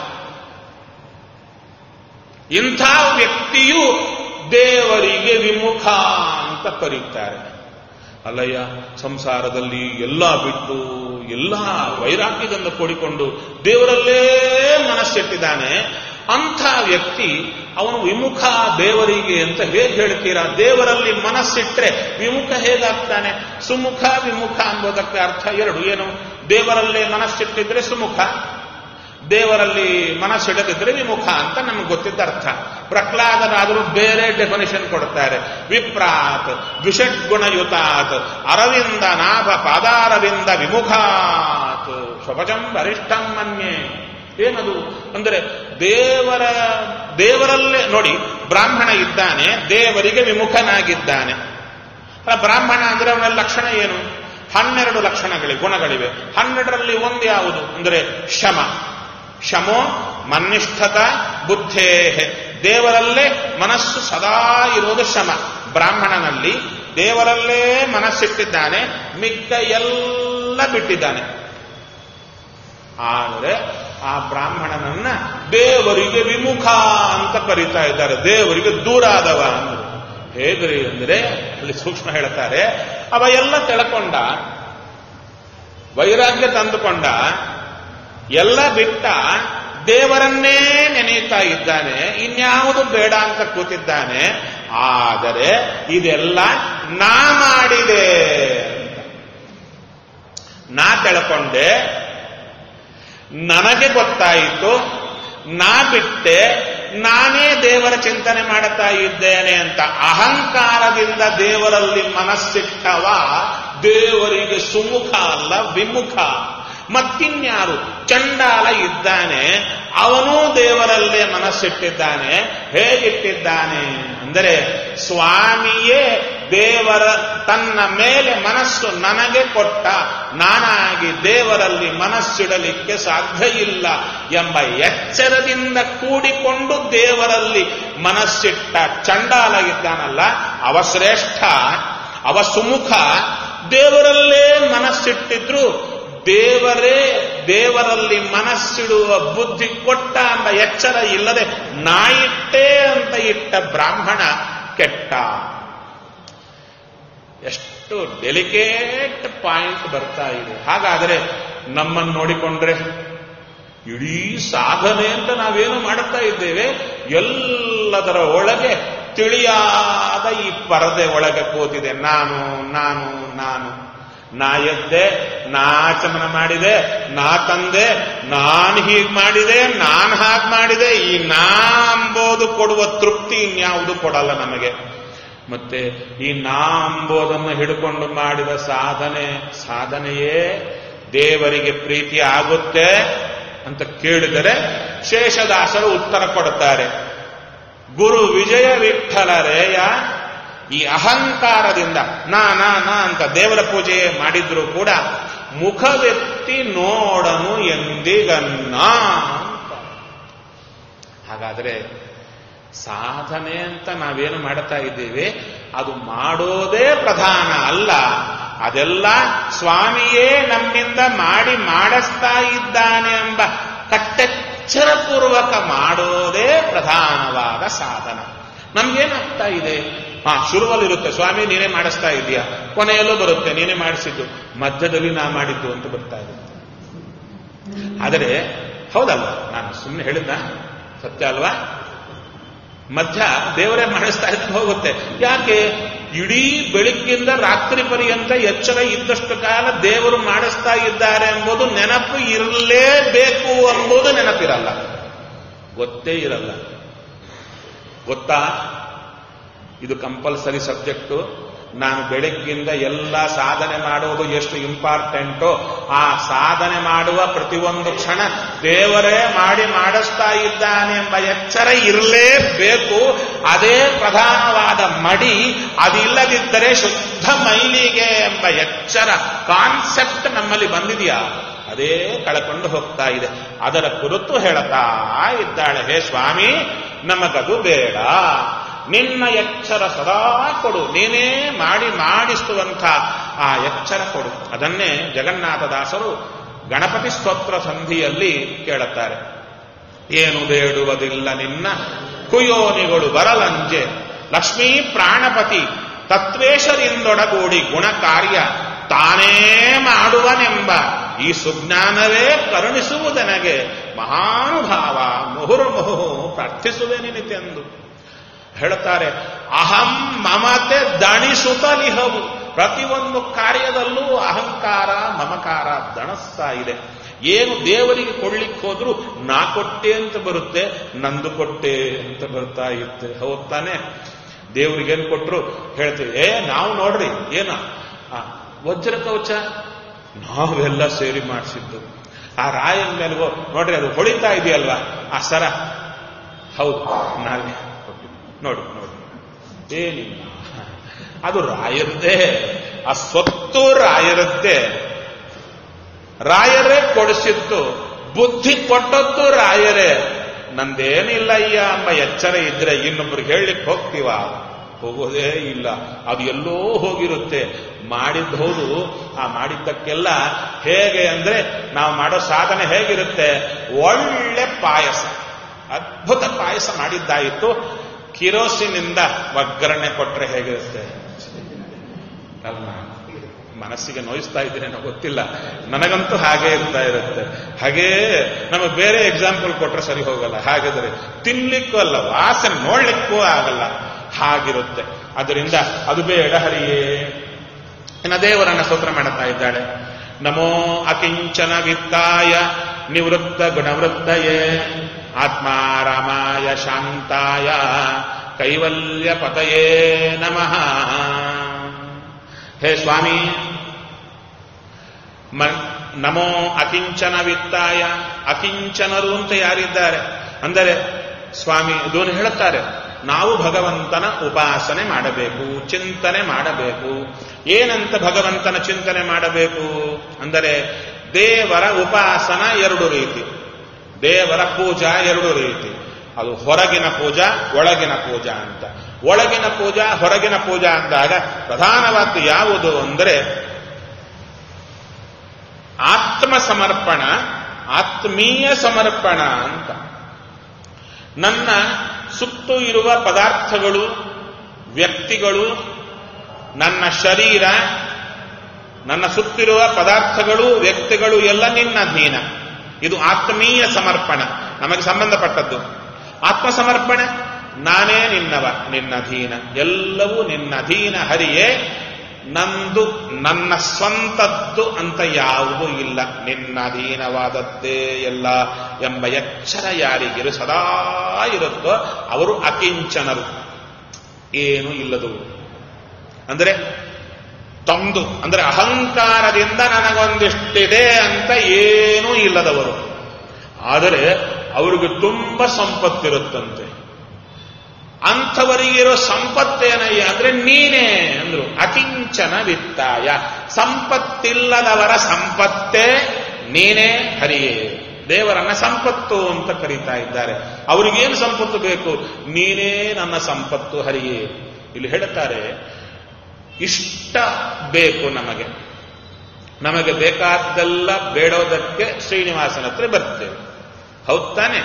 ಇಂಥ ವ್ಯಕ್ತಿಯು ದೇವರಿಗೆ ವಿಮುಖ ಅಂತ ಕರೀತಾರೆ ಅಲ್ಲಯ್ಯ ಸಂಸಾರದಲ್ಲಿ ಎಲ್ಲ ಬಿಟ್ಟು ಎಲ್ಲ ವೈರಾಗ್ಯದಿಂದ ಕೂಡಿಕೊಂಡು ದೇವರಲ್ಲೇ ಮನಸ್ಸಿಟ್ಟಿದ್ದಾನೆ ಅಂಥ ವ್ಯಕ್ತಿ ಅವನು ವಿಮುಖ ದೇವರಿಗೆ ಅಂತ ಹೇಗೆ ಹೇಳ್ತೀರಾ ದೇವರಲ್ಲಿ ಮನಸ್ಸಿಟ್ರೆ ವಿಮುಖ ಹೇಗಾಗ್ತಾನೆ ಸುಮುಖ ವಿಮುಖ ಅಂಬೋದಕ್ಕೆ ಅರ್ಥ ಎರಡು ಏನು ದೇವರಲ್ಲೇ ಮನಸ್ಸಿಟ್ಟಿದ್ರೆ ಸುಮುಖ ದೇವರಲ್ಲಿ ಮನಸ್ಸಿಡದಿದ್ರೆ ವಿಮುಖ ಅಂತ ನಮ್ಗೆ ಗೊತ್ತಿದ್ದ ಅರ್ಥ ಪ್ರಹ್ಲಾದರಾದರೂ ಬೇರೆ ಡೆಫಿನಿಷನ್ ಕೊಡ್ತಾರೆ ವಿಪ್ರಾತ್ ದ್ವಿಷಡ್ಗುಣಯುತಾತ್ ಅರವಿಂದ ನಾಭ ಪಾದಾರವಿಂದ ವಿಮುಖಾತ್ ಸ್ವಪಜಂ ವರಿಷ್ಠಂ ಮನ್ಯೆ ಏನದು ಅಂದರೆ ದೇವರ ದೇವರಲ್ಲೇ ನೋಡಿ ಬ್ರಾಹ್ಮಣ ಇದ್ದಾನೆ ದೇವರಿಗೆ ವಿಮುಖನಾಗಿದ್ದಾನೆ ಬ್ರಾಹ್ಮಣ ಅಂದ್ರೆ ಅವನ ಲಕ್ಷಣ ಏನು ಹನ್ನೆರಡು ಲಕ್ಷಣಗಳಿವೆ ಗುಣಗಳಿವೆ ಹನ್ನೆರಡರಲ್ಲಿ ಒಂದು ಯಾವುದು ಅಂದರೆ ಶಮ ಶಮೋ ಮನ್ನಿಷ್ಠತ ಬುದ್ಧೇ ದೇವರಲ್ಲೇ ಮನಸ್ಸು ಸದಾ ಇರುವುದು ಶಮ ಬ್ರಾಹ್ಮಣನಲ್ಲಿ ದೇವರಲ್ಲೇ ಮನಸ್ಸಿಟ್ಟಿದ್ದಾನೆ ಮಿಕ್ಕ ಎಲ್ಲ ಬಿಟ್ಟಿದ್ದಾನೆ ಆದರೆ ಆ ಬ್ರಾಹ್ಮಣನನ್ನ ದೇವರಿಗೆ ವಿಮುಖ ಅಂತ ಕರೀತಾ ಇದ್ದಾರೆ ದೇವರಿಗೆ ದೂರ ಆದವ ಅಂದ್ರು ಹೇಗ್ರಿ ಅಂದ್ರೆ ಅಲ್ಲಿ ಸೂಕ್ಷ್ಮ ಹೇಳ್ತಾರೆ ಅವ ಎಲ್ಲ ತಿಳ್ಕೊಂಡ ವೈರಾಗ್ಯ ತಂದುಕೊಂಡ ಎಲ್ಲ ಬಿಟ್ಟ ದೇವರನ್ನೇ ನೆನೆಯುತ್ತಾ ಇದ್ದಾನೆ ಇನ್ಯಾವುದು ಬೇಡ ಅಂತ ಕೂತಿದ್ದಾನೆ ಆದರೆ ಇದೆಲ್ಲ ನಾ ಮಾಡಿದೆ ಅಂತ ನಾ ತಿಳ್ಕೊಂಡೆ ನನಗೆ ಗೊತ್ತಾಯಿತು ನಾ ಬಿಟ್ಟೆ ನಾನೇ ದೇವರ ಚಿಂತನೆ ಮಾಡುತ್ತಾ ಇದ್ದೇನೆ ಅಂತ ಅಹಂಕಾರದಿಂದ ದೇವರಲ್ಲಿ ಮನಸ್ಸಿಟ್ಟವ ದೇವರಿಗೆ ಸುಮುಖ ಅಲ್ಲ ವಿಮುಖ ಮತ್ತಿನ್ಯಾರು ಚಂಡಾಲ ಇದ್ದಾನೆ ಅವನೂ ದೇವರಲ್ಲೇ ಮನಸ್ಸಿಟ್ಟಿದ್ದಾನೆ ಹೇಗಿಟ್ಟಿದ್ದಾನೆ ಅಂದರೆ ಸ್ವಾಮಿಯೇ ದೇವರ ತನ್ನ ಮೇಲೆ ಮನಸ್ಸು ನನಗೆ ಕೊಟ್ಟ ನಾನಾಗಿ ದೇವರಲ್ಲಿ ಮನಸ್ಸಿಡಲಿಕ್ಕೆ ಸಾಧ್ಯ ಇಲ್ಲ ಎಂಬ ಎಚ್ಚರದಿಂದ ಕೂಡಿಕೊಂಡು ದೇವರಲ್ಲಿ ಮನಸ್ಸಿಟ್ಟ ಚಂಡಾಲ ಇದ್ದಾನಲ್ಲ ಅವ ಶ್ರೇಷ್ಠ ಅವ ಸುಮುಖ ದೇವರಲ್ಲೇ ಮನಸ್ಸಿಟ್ಟಿದ್ರು ದೇವರೇ ದೇವರಲ್ಲಿ ಮನಸ್ಸಿಡುವ ಬುದ್ಧಿ ಕೊಟ್ಟ ಎಂಬ ಎಚ್ಚರ ಇಲ್ಲದೆ ನಾಯಿಟ್ಟೇ ಅಂತ ಇಟ್ಟ ಬ್ರಾಹ್ಮಣ ಕೆಟ್ಟ ಎಷ್ಟು ಡೆಲಿಕೇಟ್ ಪಾಯಿಂಟ್ ಬರ್ತಾ ಇದೆ ಹಾಗಾದರೆ ನಮ್ಮನ್ನು ನೋಡಿಕೊಂಡ್ರೆ ಇಡೀ ಸಾಧನೆ ಅಂತ ನಾವೇನು ಮಾಡುತ್ತಾ ಇದ್ದೇವೆ ಎಲ್ಲದರ ಒಳಗೆ ತಿಳಿಯಾದ ಈ ಪರದೆ ಒಳಗೆ ಕೂತಿದೆ ನಾನು ನಾನು ನಾನು ನಾ ಎದ್ದೆ ನಾ ಆಚಮನ ಮಾಡಿದೆ ನಾ ತಂದೆ ನಾನು ಹೀಗೆ ಮಾಡಿದೆ ನಾನು ಹಾಗೆ ಮಾಡಿದೆ ಈ ನಾ ಅಂಬೋದು ಕೊಡುವ ತೃಪ್ತಿ ಇನ್ಯಾವುದು ಕೊಡಲ್ಲ ನಮಗೆ ಮತ್ತೆ ಈ ನಾ ಅಂಬೋದನ್ನು ಹಿಡ್ಕೊಂಡು ಮಾಡಿದ ಸಾಧನೆ ಸಾಧನೆಯೇ ದೇವರಿಗೆ ಪ್ರೀತಿ ಆಗುತ್ತೆ ಅಂತ ಕೇಳಿದರೆ ಶೇಷದಾಸರು ಉತ್ತರ ಕೊಡುತ್ತಾರೆ ಗುರು ವಿಜಯ ವಿಠಲರೇಯ ಈ ಅಹಂಕಾರದಿಂದ ನಾ ನಾ ನಾ ಅಂತ ದೇವರ ಪೂಜೆ ಮಾಡಿದ್ರು ಕೂಡ ಮುಖವೆತ್ತಿ ನೋಡನು ಎಂದಿಗನ್ನ ಅಂತ ಹಾಗಾದ್ರೆ ಸಾಧನೆ ಅಂತ ನಾವೇನು ಮಾಡ್ತಾ ಇದ್ದೀವಿ ಅದು ಮಾಡೋದೇ ಪ್ರಧಾನ ಅಲ್ಲ ಅದೆಲ್ಲ ಸ್ವಾಮಿಯೇ ನಮ್ಮಿಂದ ಮಾಡಿ ಮಾಡಿಸ್ತಾ ಇದ್ದಾನೆ ಎಂಬ ಕಟ್ಟೆಚ್ಚರಪೂರ್ವಕ ಮಾಡೋದೇ ಪ್ರಧಾನವಾದ ಸಾಧನ ನಮ್ಗೇನಾಗ್ತಾ ಇದೆ ಹಾ ಶುರುವಲ್ಲಿರುತ್ತೆ ಸ್ವಾಮಿ ನೀನೇ ಮಾಡಿಸ್ತಾ ಇದೀಯಾ ಕೊನೆಯಲ್ಲೂ ಬರುತ್ತೆ ನೀನೇ ಮಾಡಿಸಿದ್ದು ಮಧ್ಯದಲ್ಲಿ ನಾ ಮಾಡಿದ್ದು ಅಂತ ಬರ್ತಾ ಇದೆ ಆದರೆ ಹೌದಲ್ವಾ ನಾನು ಸುಮ್ಮನೆ ಹೇಳಿದ್ನ ಸತ್ಯ ಅಲ್ವಾ ಮಧ್ಯ ದೇವರೇ ಮಾಡಿಸ್ತಾ ಇದ್ದು ಹೋಗುತ್ತೆ ಯಾಕೆ ಇಡೀ ಬೆಳಿಗ್ಗಿಂದ ರಾತ್ರಿ ಪರ್ಯಂತ ಎಚ್ಚರ ಇದ್ದಷ್ಟು ಕಾಲ ದೇವರು ಮಾಡಿಸ್ತಾ ಇದ್ದಾರೆ ಎಂಬುದು ನೆನಪು ಇರಲೇಬೇಕು ಎಂಬುದು ನೆನಪಿರಲ್ಲ ಗೊತ್ತೇ ಇರಲ್ಲ ಗೊತ್ತಾ ಇದು ಕಂಪಲ್ಸರಿ ಸಬ್ಜೆಕ್ಟು ನಾನು ಬೆಳಗ್ಗಿಂದ ಎಲ್ಲ ಸಾಧನೆ ಮಾಡುವುದು ಎಷ್ಟು ಇಂಪಾರ್ಟೆಂಟೋ ಆ ಸಾಧನೆ ಮಾಡುವ ಪ್ರತಿಯೊಂದು ಕ್ಷಣ ದೇವರೇ ಮಾಡಿ ಮಾಡಿಸ್ತಾ ಇದ್ದಾನೆ ಎಂಬ ಎಚ್ಚರ ಇರಲೇಬೇಕು ಅದೇ ಪ್ರಧಾನವಾದ ಮಡಿ ಅದಿಲ್ಲದಿದ್ದರೆ ಶುದ್ಧ ಮೈಲಿಗೆ ಎಂಬ ಎಚ್ಚರ ಕಾನ್ಸೆಪ್ಟ್ ನಮ್ಮಲ್ಲಿ ಬಂದಿದೆಯಾ ಅದೇ ಕಳ್ಕೊಂಡು ಹೋಗ್ತಾ ಇದೆ ಅದರ ಕುರಿತು ಹೇಳುತ್ತಾ ಇದ್ದಾಳೆ ಹೇ ಸ್ವಾಮಿ ನಮಗದು ಬೇಡ ನಿನ್ನ ಎಚ್ಚರ ಸದಾ ಕೊಡು ನೀನೇ ಮಾಡಿ ಮಾಡಿಸುವಂಥ ಆ ಎಚ್ಚರ ಕೊಡು ಅದನ್ನೇ ಜಗನ್ನಾಥದಾಸರು ಗಣಪತಿ ಸ್ತೋತ್ರ ಸಂಧಿಯಲ್ಲಿ ಕೇಳುತ್ತಾರೆ ಏನು ಬೇಡುವುದಿಲ್ಲ ನಿನ್ನ ಕುಯೋನಿಗಳು ಬರಲಂಜೆ ಲಕ್ಷ್ಮೀ ಪ್ರಾಣಪತಿ ತತ್ವೇಶರಿಂದೊಡಗೂಡಿ ಗುಣ ಕಾರ್ಯ ತಾನೇ ಮಾಡುವನೆಂಬ ಈ ಸುಜ್ಞಾನವೇ ಕರುಣಿಸುವುದನಗೆ ಮಹಾನುಭಾವ ಮುಹುರ್ಮುಹು ಪ್ರಾರ್ಥಿಸುವೆ ನಿನಿತೆಂದು ಹೇಳುತ್ತಾರೆ ಅಹಂ ಮಮತೆ ದಣಿಸುತ್ತಲಿಹವು ಪ್ರತಿಯೊಂದು ಕಾರ್ಯದಲ್ಲೂ ಅಹಂಕಾರ ಮಮಕಾರ ದಣಿಸ್ತಾ ಇದೆ ಏನು ದೇವರಿಗೆ ಕೊಡ್ಲಿಕ್ಕೆ ಹೋದ್ರು ನಾ ಕೊಟ್ಟೆ ಅಂತ ಬರುತ್ತೆ ನಂದು ಕೊಟ್ಟೆ ಅಂತ ಬರ್ತಾ ಇರುತ್ತೆ ಹೌದ್ ತಾನೆ ದೇವ್ರಿಗೇನು ಕೊಟ್ರು ಹೇಳ್ತೀವಿ ಏ ನಾವು ನೋಡ್ರಿ ಏನ ಆ, ವಜ್ರ ಕವಚ ನಾವೆಲ್ಲ ಸೇರಿ ಮಾಡಿಸಿದ್ದು ಆ ರಾಯನ ಮೇಲ್ಗೋ ನೋಡ್ರಿ ಅದು ಹೊಳಿತಾ ಇದೆಯಲ್ವಾ ಆ ಸರ ಹೌದು ನಾವೇ ಕೊಟ್ಟಿದ್ದು. ನೋಡಿ ನೋಡಿ ಏನಿಲ್ಲ ಅದು ರಾಯರದ್ದೇ ಆ ಸ್ವತ್ತು ರಾಯರದ್ದೇ ರಾಯರೇ ಕೊಡಿಸಿದ್ದು ಬುದ್ಧಿ ಕೊಟ್ಟದ್ದು ರಾಯರೇ ನಂದೇನಿಲ್ಲ ಅಯ್ಯ ಎಂಬ ಎಚ್ಚರ ಇದ್ರೆ ಇನ್ನೊಬ್ರಿಗೆ ಹೇಳಲಿಕ್ಕೆ ಹೋಗ್ತೀವ ಹೋಗೋದೇ ಇಲ್ಲ ಅದು ಎಲ್ಲೋ ಹೋಗಿರುತ್ತೆ ಮಾಡಿದ್ದು ಹೌದು ಆ ಮಾಡಿದ್ದಕ್ಕೆಲ್ಲ ಹೇಗೆ ಅಂದ್ರೆ ನಾವು ಮಾಡೋ ಸಾಧನೆ ಹೇಗಿರುತ್ತೆ ಒಳ್ಳೆ ಪಾಯಸ ಅದ್ಭುತ ಪಾಯಸ ಮಾಡಿದ್ದಾಯಿತು ಕಿರೋಸಿನಿಂದ ಒಗ್ಗರಣೆ ಕೊಟ್ರೆ ಹೇಗಿರುತ್ತೆ ಅಲ್ಲ ಮನಸ್ಸಿಗೆ ನೋಯಿಸ್ತಾ ಇದ್ದೀನೇನೋ ಗೊತ್ತಿಲ್ಲ ನನಗಂತೂ ಹಾಗೆ ಇರ್ತಾ ಇರುತ್ತೆ ಹಾಗೇ ನಮಗೆ ಬೇರೆ ಎಕ್ಸಾಂಪಲ್ ಕೊಟ್ರೆ ಸರಿ ಹೋಗಲ್ಲ ಹಾಗಿದ್ರೆ ತಿನ್ಲಿಕ್ಕೂ ಅಲ್ಲ ವಾಸನೆ ನೋಡ್ಲಿಕ್ಕೂ ಆಗಲ್ಲ ಹಾಗಿರುತ್ತೆ ಅದರಿಂದ ಅದು ಬೇಡ ಹರಿಯೇ ಇನ್ನು ದೇವರನ್ನ ಸ್ತೋತ್ರ ಮಾಡುತ್ತಾ ಇದ್ದಾಳೆ ನಮೋ ಅಕಿಂಚನ ವಿತ್ತಾಯ ನಿವೃತ್ತ ಗುಣವೃತ್ತಯೇ ಆತ್ಮಾರಾಮಾಯ ಶಾಂತಾಯ ಕೈವಲ್ಯ ಪತಯೇ ನಮಃ ಹೇ ಸ್ವಾಮಿ ಮ- ನಮೋ ಅಕಿಂಚನ ವಿತ್ತಾಯ ಅಕಿಂಚನರು ಅಂತ ಯಾರಿದ್ದಾರೆ ಅಂದರೆ ಸ್ವಾಮಿ ಇದನ್ನು ಹೇಳುತ್ತಾರೆ ನಾವು ಭಗವಂತನ ಉಪಾಸನೆ ಮಾಡಬೇಕು ಚಿಂತನೆ ಮಾಡಬೇಕು ಏನಂತ ಭಗವಂತನ ಚಿಂತನೆ ಮಾಡಬೇಕು ಅಂದರೆ ದೇವರ ಉಪಾಸನ ಎರಡು ರೀತಿ ದೇವರ ಪೂಜಾ ಎರಡು ರೀತಿ ಅದು ಹೊರಗಿನ ಪೂಜಾ ಒಳಗಿನ ಪೂಜಾ ಅಂತ ಒಳಗಿನ ಪೂಜಾ ಹೊರಗಿನ ಪೂಜಾ ಅಂದಾಗ ಪ್ರಧಾನವಾದ್ದು ಯಾವುದು ಅಂದರೆ ಆತ್ಮ ಸಮರ್ಪಣ ಆತ್ಮೀಯ ಸಮರ್ಪಣ ಅಂತ ನನ್ನ ಸುತ್ತು ಇರುವ ಪದಾರ್ಥಗಳು ವ್ಯಕ್ತಿಗಳು ನನ್ನ ಶರೀರ ನನ್ನ ಸುತ್ತಿರುವ ಪದಾರ್ಥಗಳು ವ್ಯಕ್ತಿಗಳು ಎಲ್ಲ ನಿನ್ನ ಅಧೀನ ಇದು ಆತ್ಮೀಯ ಸಮರ್ಪಣೆ ನಮಗೆ ಸಂಬಂಧಪಟ್ಟದ್ದು ಆತ್ಮ ಸಮರ್ಪಣೆ ನಾನೇ ನಿನ್ನವ ನಿನ್ನ ಅಧೀನ ಎಲ್ಲವೂ ನಿನ್ನ ಅಧೀನ ಹರಿಯೇ ನಂದು ನನ್ನ ಸ್ವಂತದ್ದು ಅಂತ ಯಾವುದೂ ಇಲ್ಲ ನಿನ್ನ ಅಧೀನವಾದದ್ದೇ ಎಲ್ಲ ಎಂಬ ಎಚ್ಚರ ಯಾರಿಗಿರು ಸದಾ ಇರುತ್ತೋ ಅವರು ಅಕಿಂಚನರು ಏನು ಇಲ್ಲದು ಅಂದರೆ ತಂದು ಅಂದರೆ ಅಹಂಕಾರದಿಂದ ನನಗೊಂದಿಷ್ಟಿದೆ ಅಂತ ಏನೂ ಇಲ್ಲದವರು ಆದರೆ ಅವರಿಗೆ ತುಂಬ ಸಂಪತ್ತಿರುತ್ತಂತೆ ಅಂಥವರಿಗಿರೋ ಸಂಪತ್ತೇನಯ್ಯ ಅಂದ್ರೆ ನೀನೇ ಅಂದ್ರು ಅಕಿಂಚನ ವಿತ್ತಾಯ ಸಂಪತ್ತಿಲ್ಲದವರ ಸಂಪತ್ತೇ ನೀನೇ ಹರಿಯೇ ದೇವರನ್ನ ಸಂಪತ್ತು ಅಂತ ಕರೀತಾ ಇದ್ದಾರೆ ಅವರಿಗೇನು ಸಂಪತ್ತು ಬೇಕು ನೀನೇ ನನ್ನ ಸಂಪತ್ತು ಹರಿಯೇ ಇಲ್ಲಿ ಹೇಳುತ್ತಾರೆ ಇಷ್ಟ ಬೇಕು ನಮಗೆ ನಮಗೆ ಬೇಕಾದ್ದೆಲ್ಲ ಬೇಡೋದಕ್ಕೆ ಶ್ರೀನಿವಾಸನ ಹತ್ರ ಬರ್ತೇವೆ ಹೌದ್ ತಾನೆ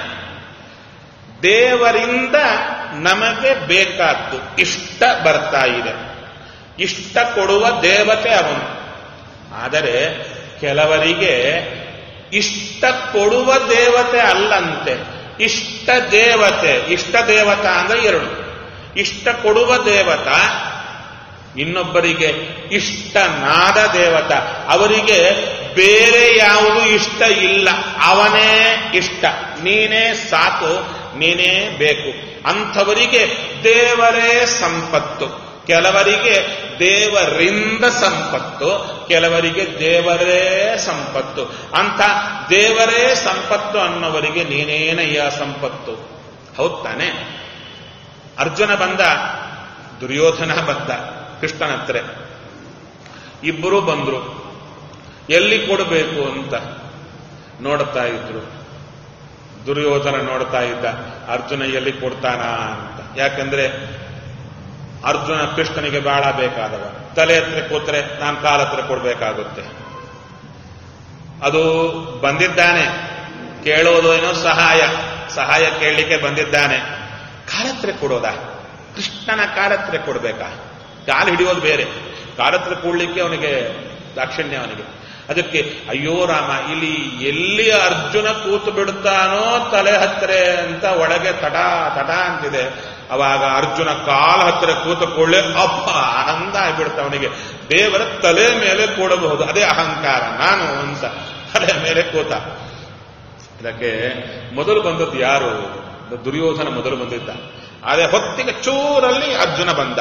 ದೇವರಿಂದ ನಮಗೆ ಬೇಕಾದ್ದು ಇಷ್ಟ ಬರ್ತಾ ಇದೆ ಇಷ್ಟ ಕೊಡುವ ದೇವತೆ ಅವನು ಆದರೆ ಕೆಲವರಿಗೆ ಇಷ್ಟ ಕೊಡುವ ದೇವತೆ ಅಲ್ಲಂತೆ ಇಷ್ಟ ದೇವತೆ ಇಷ್ಟ ದೇವತಾ ಅಂದ್ರೆ ಎರಡು ಇಷ್ಟ ಕೊಡುವ ದೇವತ ಇನ್ನೊಬ್ಬರಿಗೆ ಇಷ್ಟನಾದ ದೇವತ ಅವರಿಗೆ ಬೇರೆ ಯಾವುದು ಇಷ್ಟ ಇಲ್ಲ ಅವನೇ ಇಷ್ಟ ನೀನೇ ಸಾಕು ನೀನೇ ಬೇಕು ಅಂಥವರಿಗೆ ದೇವರೇ ಸಂಪತ್ತು ಕೆಲವರಿಗೆ ದೇವರಿಂದ ಸಂಪತ್ತು ಕೆಲವರಿಗೆ ದೇವರೇ ಸಂಪತ್ತು ಅಂತ ದೇವರೇ ಸಂಪತ್ತು ಅನ್ನೋವರಿಗೆ ನೀನೇನಯ್ಯ ಸಂಪತ್ತು ಹೌದ್ ತಾನೆ ಅರ್ಜುನ ಬಂದ ದುರ್ಯೋಧನ ಬಂದ ಕೃಷ್ಣನ ಹತ್ರ ಇಬ್ಬರು ಬಂದ್ರು ಎಲ್ಲಿ ಕೊಡಬೇಕು ಅಂತ ನೋಡ್ತಾ ಇದ್ರು ದುರ್ಯೋಧನ ನೋಡ್ತಾ ಇದ್ದ ಅರ್ಜುನ ಎಲ್ಲಿ ಕೊಡ್ತಾನ ಅಂತ ಯಾಕಂದ್ರೆ ಅರ್ಜುನ ಕೃಷ್ಣನಿಗೆ ಬಹಳ ಬೇಕಾದವ ತಲೆ ಹತ್ರ ಕೂತ್ರೆ ನಾನು ಕಾಲ ಹತ್ರ ಕೊಡ್ಬೇಕಾಗುತ್ತೆ ಅದು ಬಂದಿದ್ದಾನೆ ಕೇಳೋದು ಏನೋ ಸಹಾಯ ಸಹಾಯ ಕೇಳಲಿಕ್ಕೆ ಬಂದಿದ್ದಾನೆ ಕಾಲತ್ರ ಕೊಡೋದಾ ಕೃಷ್ಣನ ಕಾಲತ್ರ ಕೊಡ್ಬೇಕಾ ಕಾಲು ಹಿಡಿಯೋದು ಬೇರೆ ಕಾಲತ್ರ ಕೂಡ್ಲಿಕ್ಕೆ ಅವನಿಗೆ ದಾಕ್ಷಿಣ್ಯ ಅವನಿಗೆ ಅದಕ್ಕೆ ಅಯ್ಯೋ ರಾಮ ಇಲ್ಲಿ ಎಲ್ಲಿ ಅರ್ಜುನ ಕೂತು ಬಿಡುತ್ತಾನೋ ತಲೆ ಹತ್ತಿರ ಅಂತ ಒಳಗೆ ತಟ ತಟ ಅಂತಿದೆ ಅವಾಗ ಅರ್ಜುನ ಕಾಲ ಹತ್ತಿರ ಕೂತುಕೊಳ್ಳೆ ಅಪ್ಪ ಆನಂದ ಆಗ್ಬಿಡ್ತ ಅವನಿಗೆ ದೇವರ ತಲೆ ಮೇಲೆ ಕೂಡಬಹುದು ಅದೇ ಅಹಂಕಾರ ನಾನು ಅಂತ ತಲೆ ಮೇಲೆ ಕೂತ ಇದಕ್ಕೆ ಮೊದಲು ಬಂದದ್ದು ಯಾರು ದುರ್ಯೋಧನ ಮೊದಲು ಬಂದಿದ್ದ ಅದೇ ಹೊತ್ತಿಗೆ ಚೂರಲ್ಲಿ ಅರ್ಜುನ ಬಂದ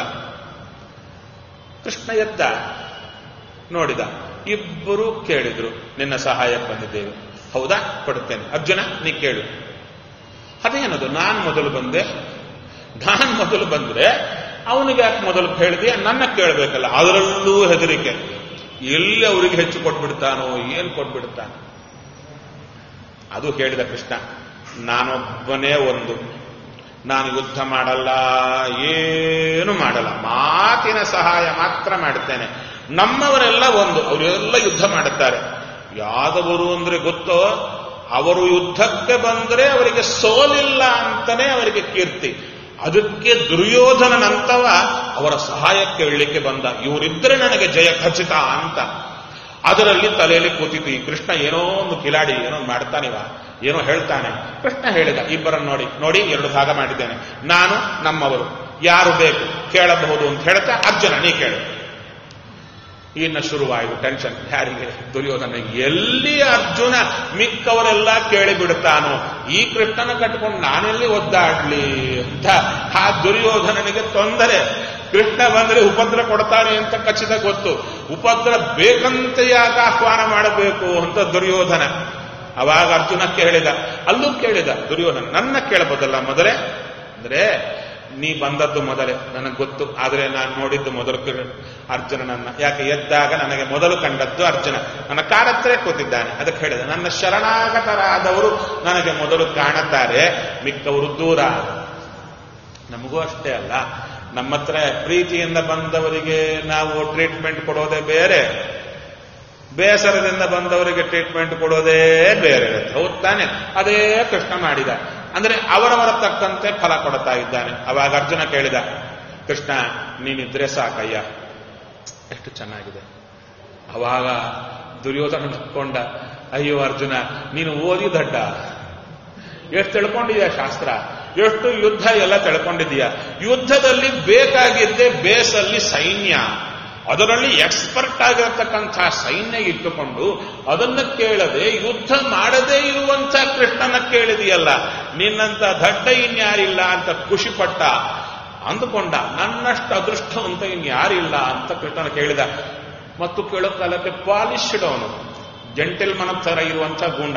ಕೃಷ್ಣ ಎದ್ದ ನೋಡಿದ ಇಬ್ಬರು ಕೇಳಿದ್ರು ನಿನ್ನ ಸಹಾಯಕ್ಕೆ ಬಂದಿದ್ದೇವೆ ಹೌದಾ ಕೊಡುತ್ತೇನೆ ಅರ್ಜುನ ನೀ ಕೇಳು ಅದೇನದು ನಾನು ಮೊದಲು ಬಂದೆ ನಾನು ಮೊದಲು ಬಂದ್ರೆ ಅವನಿಗೆ ಯಾಕೆ ಮೊದಲು ಹೇಳಿದೆಯಾ ನನ್ನ ಕೇಳಬೇಕಲ್ಲ ಅದರಲ್ಲೂ ಹೆದರಿಕೆ ಎಲ್ಲಿ ಅವರಿಗೆ ಹೆಚ್ಚು ಕೊಟ್ಬಿಡ್ತಾನೋ ಏನು ಕೊಟ್ಬಿಡ್ತಾನೋ ಅದು ಹೇಳಿದ ಕೃಷ್ಣ ನಾನೊಬ್ಬನೇ ಒಂದು ನಾನು ಯುದ್ಧ ಮಾಡಲ್ಲ ಏನು ಮಾಡಲ್ಲ ಮಾತಿನ ಸಹಾಯ ಮಾತ್ರ ಮಾಡುತ್ತೇನೆ ನಮ್ಮವರೆಲ್ಲ ಒಂದು ಅವರೆಲ್ಲ ಯುದ್ಧ ಮಾಡುತ್ತಾರೆ ಯಾದವರು ಅಂದ್ರೆ ಗೊತ್ತೋ ಅವರು ಯುದ್ಧಕ್ಕೆ ಬಂದರೆ ಅವರಿಗೆ ಸೋಲಿಲ್ಲ ಅಂತಾನೆ ಅವರಿಗೆ ಕೀರ್ತಿ ಅದಕ್ಕೆ ದುರ್ಯೋಧನನಂತವ ಅವರ ಸಹಾಯಕ್ಕೆ ಕೇಳಲಿಕ್ಕೆ ಬಂದ ಇವರಿದ್ರೆ ನನಗೆ ಜಯ ಖಚಿತ ಅಂತ ಅದರಲ್ಲಿ ತಲೆಯಲ್ಲಿ ಕೂತಿತ್ತು ಈ ಕೃಷ್ಣ ಏನೋ ಒಂದು ಕಿಲಾಡಿ ಏನೋ ಮಾಡ್ತಾನಿವ ಏನೋ ಹೇಳ್ತಾನೆ ಕೃಷ್ಣ ಹೇಳಿದ ಇಬ್ಬರನ್ನು ನೋಡಿ ನೋಡಿ ಎರಡು ಭಾಗ ಮಾಡಿದ್ದೇನೆ ನಾನು ನಮ್ಮವರು ಯಾರು ಬೇಕು ಕೇಳಬಹುದು ಅಂತ ಹೇಳ್ತಾ ಅರ್ಜುನ ನೀ ಕೇಳು ಇನ್ನು ಶುರುವಾಯಿತು ಟೆನ್ಷನ್ ಯಾರಿಗೆ ದುರ್ಯೋಧನ ಎಲ್ಲಿ ಅರ್ಜುನ ಮಿಕ್ಕವರೆಲ್ಲ ಕೇಳಿಬಿಡ್ತಾನೋ ಈ ಕೃಷ್ಣನ ಕಟ್ಕೊಂಡು ನಾನೆಲ್ಲಿ ಒದ್ದಾಡ್ಲಿ ಅಂತ ಆ ದುರ್ಯೋಧನನಿಗೆ ತೊಂದರೆ ಕೃಷ್ಣ ಬಂದ್ರೆ ಉಪದ್ರ ಕೊಡ್ತಾನೆ ಅಂತ ಖಚಿತ ಗೊತ್ತು ಉಪದ್ರ ಬೇಕಂತ ಯಾಕೆ ಆಹ್ವಾನ ಮಾಡಬೇಕು ಅಂತ ದುರ್ಯೋಧನ ಅವಾಗ ಅರ್ಜುನ ಕೇಳಿದ ಅಲ್ಲೂ ಕೇಳಿದ ದುರ್ಯೋಧನ ನನ್ನ ಕೇಳಬಹುದಲ್ಲ ಮೊದಲೇ ಅಂದ್ರೆ ನೀ ಬಂದದ್ದು ಮೊದಲೇ ನನಗೆ ಗೊತ್ತು ಆದರೆ ನಾನು ನೋಡಿದ್ದು ಮೊದಲು ಅರ್ಜುನನನ್ನ ಯಾಕೆ ಎದ್ದಾಗ ನನಗೆ ಮೊದಲು ಕಂಡದ್ದು ಅರ್ಜುನ ನನ್ನ ಕಾರತ್ರೇ ಕೂತಿದ್ದಾನೆ ಅದಕ್ಕೆ ಹೇಳಿದೆ ನನ್ನ ಶರಣಾಗತರಾದವರು ನನಗೆ ಮೊದಲು ಕಾಣುತ್ತಾರೆ ಮಿಕ್ಕವರು ದೂರ ನಮಗೂ ಅಷ್ಟೇ ಅಲ್ಲ ನಮ್ಮ ಹತ್ರ ಪ್ರೀತಿಯಿಂದ ಬಂದವರಿಗೆ ನಾವು ಟ್ರೀಟ್ಮೆಂಟ್ ಕೊಡೋದೇ ಬೇರೆ ಬೇಸರದಿಂದ ಬಂದವರಿಗೆ ಟ್ರೀಟ್ಮೆಂಟ್ ಕೊಡೋದೇ ಬೇರೆ ಇರುತ್ತೆ ಹೌದು ತಾನೆ ಅದೇ ಕೃಷ್ಣ ಮಾಡಿದ ಅಂದ್ರೆ ಅವರವರ ತಕ್ಕಂತೆ ಫಲ ಕೊಡ್ತಾ ಇದ್ದಾನೆ ಅವಾಗ ಅರ್ಜುನ ಕೇಳಿದ ಕೃಷ್ಣ ನೀನಿದ್ರೆ ಸಾಕಯ್ಯ ಎಷ್ಟು ಚೆನ್ನಾಗಿದೆ ಅವಾಗ ದುರ್ಯೋಧನ ನಕ್ಕೊಂಡ ಅಯ್ಯೋ ಅರ್ಜುನ ನೀನು ಓದಿ ದಡ್ಡ ಎಷ್ಟು ತಿಳ್ಕೊಂಡಿದ್ಯಾ ಶಾಸ್ತ್ರ ಎಷ್ಟು ಯುದ್ಧ ಎಲ್ಲ ತಿಳ್ಕೊಂಡಿದೀಯ ಯುದ್ಧದಲ್ಲಿ ಬೇಕಾಗಿದ್ದೆ ಬೇಸಲ್ಲಿ ಸೈನ್ಯ ಅದರಲ್ಲಿ ಎಕ್ಸ್ಪರ್ಟ್ ಆಗಿರತಕ್ಕಂಥ ಸೈನ್ಯ ಇಟ್ಟುಕೊಂಡು ಅದನ್ನ ಕೇಳದೆ ಯುದ್ಧ ಮಾಡದೇ ಇರುವಂತ ಕೃಷ್ಣನ ಕೇಳಿದೆಯಲ್ಲ ನಿನ್ನಂತ ದಡ್ಡ ಇನ್ಯಾರಿಲ್ಲ ಅಂತ ಖುಷಿಪಟ್ಟ ಅಂದುಕೊಂಡ ನನ್ನಷ್ಟು ಅದೃಷ್ಟವಂತ ಇನ್ಯಾರಿಲ್ಲ ಅಂತ ಕೃಷ್ಣನ ಕೇಳಿದ ಮತ್ತು ಕೇಳೋ ಕಾಲಕ್ಕೆ ಪಾಲಿಶ್ಡ್ ಅವನು ಜಂಟಲ್ಮನ ತರ ಇರುವಂತ ಗೂಂಡ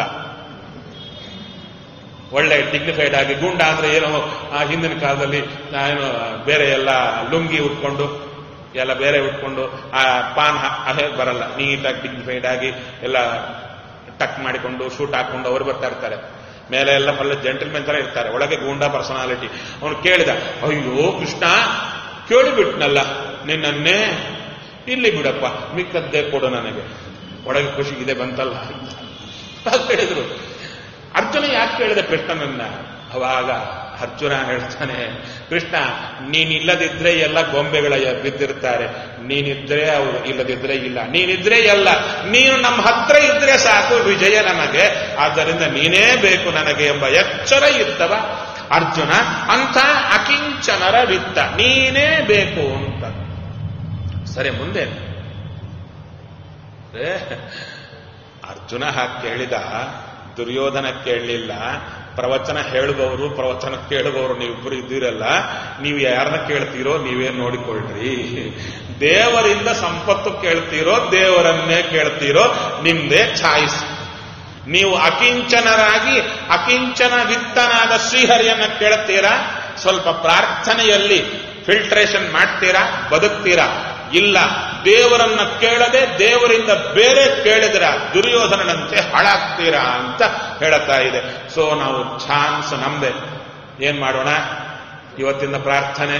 ಒಳ್ಳೆ ಡಿಗ್ನಿಫೈಡ್ ಆಗಿ ಗೂಂಡ ಅಂದ್ರೆ ಏನೋ ಆ ಹಿಂದಿನ ಕಾಲದಲ್ಲಿ ಏನು ಬೇರೆ ಎಲ್ಲ ಲುಂಗಿ ಉಟ್ಕೊಂಡು ಎಲ್ಲ ಬೇರೆ ಉಟ್ಕೊಂಡು ಆ ಪಾನ್ ಅದೇ ಬರಲ್ಲ ನೀಟಾಗಿ ಡಿಗ್ನಿಫೈಡ್ ಆಗಿ ಎಲ್ಲ ಟಕ್ ಮಾಡಿಕೊಂಡು ಶೂಟ್ ಹಾಕೊಂಡು ಅವರು ಬರ್ತಾ ಇರ್ತಾರೆ ಮೇಲೆ ಎಲ್ಲ ಫಲ್ಲ ಜೆಂಟಲ್ಮೆನ್ ತರ ಇರ್ತಾರೆ ಒಳಗೆ ಗೂಂಡಾ ಪರ್ಸನಾಲಿಟಿ ಅವನು ಕೇಳಿದ ಅಯ್ಯೋ ಕೃಷ್ಣ ಕೇಳಿಬಿಟ್ನಲ್ಲ ನಿನ್ನನ್ನೇ ಇಲ್ಲಿ ಬಿಡಪ್ಪ ಮಿಕ್ಕದ್ದೇ ಕೊಡು ನನಗೆ ಒಳಗೆ ಖುಷಿಗಿದೆ ಬಂತಲ್ಲ ಅಂತ ಹೇಳಿದ್ರು ಅರ್ಜುನ ಯಾಕೆ ಕೇಳಿದ ಕೃಷ್ಣನನ್ನ ಅವಾಗ ಅರ್ಜುನ ಹೇಳ್ತಾನೆ ಕೃಷ್ಣ ನೀನಿಲ್ಲದಿದ್ರೆ ಎಲ್ಲ ಗೊಂಬೆಗಳ ಬಿದ್ದಿರ್ತಾರೆ ನೀನಿದ್ರೆ ಅವರು ಇಲ್ಲದಿದ್ರೆ ಇಲ್ಲ ನೀನಿದ್ರೆ ಎಲ್ಲ ನೀನು ನಮ್ಮ ಹತ್ರ ಇದ್ರೆ ಸಾಕು ವಿಜಯ ನಮಗೆ ಆದ್ದರಿಂದ ನೀನೇ ಬೇಕು ನನಗೆ ಎಂಬ ಎಚ್ಚರ ಇದ್ದವ ಅರ್ಜುನ ಅಂತ ಅಕಿಂಚನರ ವಿತ್ತ ನೀನೇ ಬೇಕು ಅಂತ ಸರಿ ಮುಂದೆ ಅರ್ಜುನ ಹಾಗೆ ಕೇಳಿದ ದುರ್ಯೋಧನ ಕೇಳಲಿಲ್ಲ ಪ್ರವಚನ ಹೇಳುವವರು ಪ್ರವಚನ ಕೇಳುವವರು ನೀವಿಬ್ಬರು ಇದ್ದೀರಲ್ಲ ನೀವು ಯಾರನ್ನ ಕೇಳ್ತೀರೋ ನೀವೇ ನೋಡಿಕೊಳ್ಳ್ರಿ ದೇವರಿಂದ ಸಂಪತ್ತು ಕೇಳ್ತೀರೋ ದೇವರನ್ನೇ ಕೇಳ್ತೀರೋ ನಿಮ್ದೇ ಚಾಯ್ಸ್ ನೀವು ಅಕಿಂಚನರಾಗಿ ಅಕಿಂಚನ ವಿತ್ತನಾದ ಶ್ರೀಹರಿಯನ್ನ ಕೇಳ್ತೀರಾ ಸ್ವಲ್ಪ ಪ್ರಾರ್ಥನೆಯಲ್ಲಿ ಫಿಲ್ಟ್ರೇಷನ್ ಮಾಡ್ತೀರಾ ಬದುಕ್ತೀರಾ ಇಲ್ಲ ದೇವರನ್ನ ಕೇಳದೆ ದೇವರಿಂದ ಬೇರೆ ಕೇಳಿದ್ರ ದುರ್ಯೋಧನನಂತೆ ಹಾಳಾಗ್ತೀರಾ ಅಂತ ಹೇಳುತ್ತಾ ಇದೆ ಸೊ ನಾವು ಚಾನ್ಸ್ ನಮ್ದೆ ಏನ್ ಮಾಡೋಣ ಇವತ್ತಿನ ಪ್ರಾರ್ಥನೆ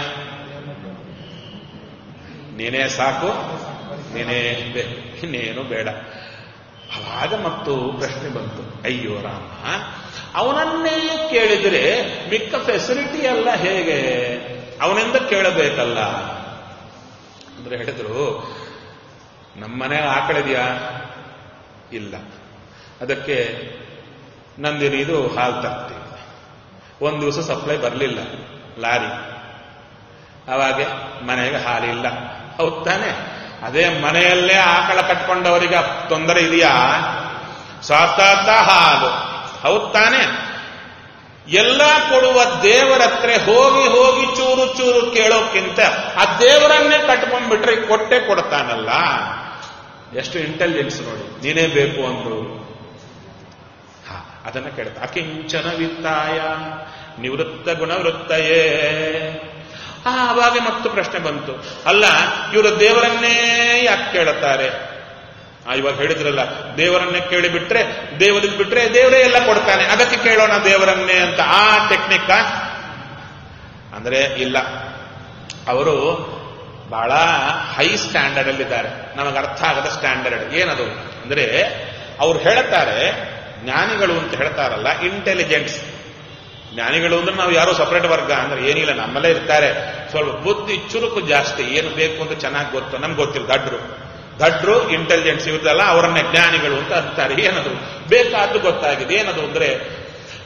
ನೀನೇ ಸಾಕು ನೀನೇ ಬೇಕು ಇನ್ನೇನು ಬೇಡ ಅವಾಗ ಮತ್ತು ಪ್ರಶ್ನೆ ಬಂತು ಅಯ್ಯೋ ರಾಮ ಅವನನ್ನೇ ಕೇಳಿದ್ರೆ ಮಿಕ್ಕ ಫೆಸಿಲಿಟಿ ಎಲ್ಲ ಹೇಗೆ ಅವನಿಂದ ಕೇಳಬೇಕಲ್ಲ ಅಂದ್ರೆ ಹೇಳಿದ್ರು ನಮ್ಮನೆ ಆಕಳಿದೆಯಾ ಇಲ್ಲ ಅದಕ್ಕೆ ನಂದಿನಿ ಇದು ಹಾಲು ತರ್ತೀವಿ ಒಂದು ದಿವಸ ಸಪ್ಲೈ ಬರಲಿಲ್ಲ ಲಾರಿ ಅವಾಗ ಮನೆಗೆ ಹಾಲಿಲ್ಲ ಹೌದ್ ತಾನೆ ಅದೇ ಮನೆಯಲ್ಲೇ ಆಕಳ ಕಟ್ಕೊಂಡವರಿಗೆ ತೊಂದರೆ ಇದೆಯಾ ಸತತ ಹಾಲು ಹೌದ್ ತಾನೆ ಎಲ್ಲ ಕೊಡುವ ದೇವರ ಹತ್ರ ಹೋಗಿ ಹೋಗಿ ಚೂರು ಚೂರು ಕೇಳೋಕ್ಕಿಂತ ಆ ದೇವರನ್ನೇ ಕಟ್ಕೊಂಡ್ಬಿಟ್ರೆ ಕೊಟ್ಟೆ ಕೊಡ್ತಾನಲ್ಲ ಎಷ್ಟು ಇಂಟೆಲಿಜೆನ್ಸ್ ನೋಡಿ ನೀನೇ ಬೇಕು ಅಂದ್ರು ಹಾ ಅದನ್ನ ಕೇಳ್ತಾ ಅಕಿಂಚನ ವಿತ್ತಾಯ ನಿವೃತ್ತ ಗುಣವೃತ್ತಯೇ ಆವಾಗ ಮತ್ತು ಪ್ರಶ್ನೆ ಬಂತು ಅಲ್ಲ ಇವರು ದೇವರನ್ನೇ ಯಾಕೆ ಕೇಳುತ್ತಾರೆ ಆ ಇವಾಗ ಹೇಳಿದ್ರಲ್ಲ ದೇವರನ್ನೇ ಕೇಳಿಬಿಟ್ರೆ ದೇವರಿಗೆ ಬಿಟ್ರೆ ದೇವರೇ ಎಲ್ಲ ಕೊಡ್ತಾನೆ ಅದಕ್ಕೆ ಕೇಳೋಣ ದೇವರನ್ನೇ ಅಂತ ಆ ಟೆಕ್ನಿಕ್ ಅಂದ್ರೆ ಇಲ್ಲ ಅವರು ಬಹಳ ಹೈ ಸ್ಟ್ಯಾಂಡರ್ಡ್ ಅಲ್ಲಿದ್ದಾರೆ ನಮಗೆ ಅರ್ಥ ಆಗದ ಸ್ಟ್ಯಾಂಡರ್ಡ್ ಏನದು ಅಂದ್ರೆ ಅವ್ರು ಹೇಳ್ತಾರೆ ಜ್ಞಾನಿಗಳು ಅಂತ ಹೇಳ್ತಾರಲ್ಲ ಇಂಟೆಲಿಜೆನ್ಸ್ ಜ್ಞಾನಿಗಳು ಅಂದ್ರೆ ನಾವು ಯಾರೋ ಸಪರೇಟ್ ವರ್ಗ ಅಂದ್ರೆ ಏನಿಲ್ಲ ನಮ್ಮಲ್ಲೇ ಇರ್ತಾರೆ ಸ್ವಲ್ಪ ಬುದ್ಧಿ ಚುರುಕು ಜಾಸ್ತಿ ಏನು ಬೇಕು ಅಂತ ಚೆನ್ನಾಗಿ ಗೊತ್ತು ನಮ್ಗೆ ಗೊತ್ತಿಲ್ಲ ದಡ್ರು ದಡ್ರು ಇಂಟೆಲಿಜೆನ್ಸ್ ಇರುತ್ತಲ್ಲ ಅವರನ್ನೇ ಜ್ಞಾನಿಗಳು ಅಂತ ಅಂತಾರೆ ಏನದು ಬೇಕಾದ್ದು ಗೊತ್ತಾಗಿದೆ ಏನದು ಅಂದ್ರೆ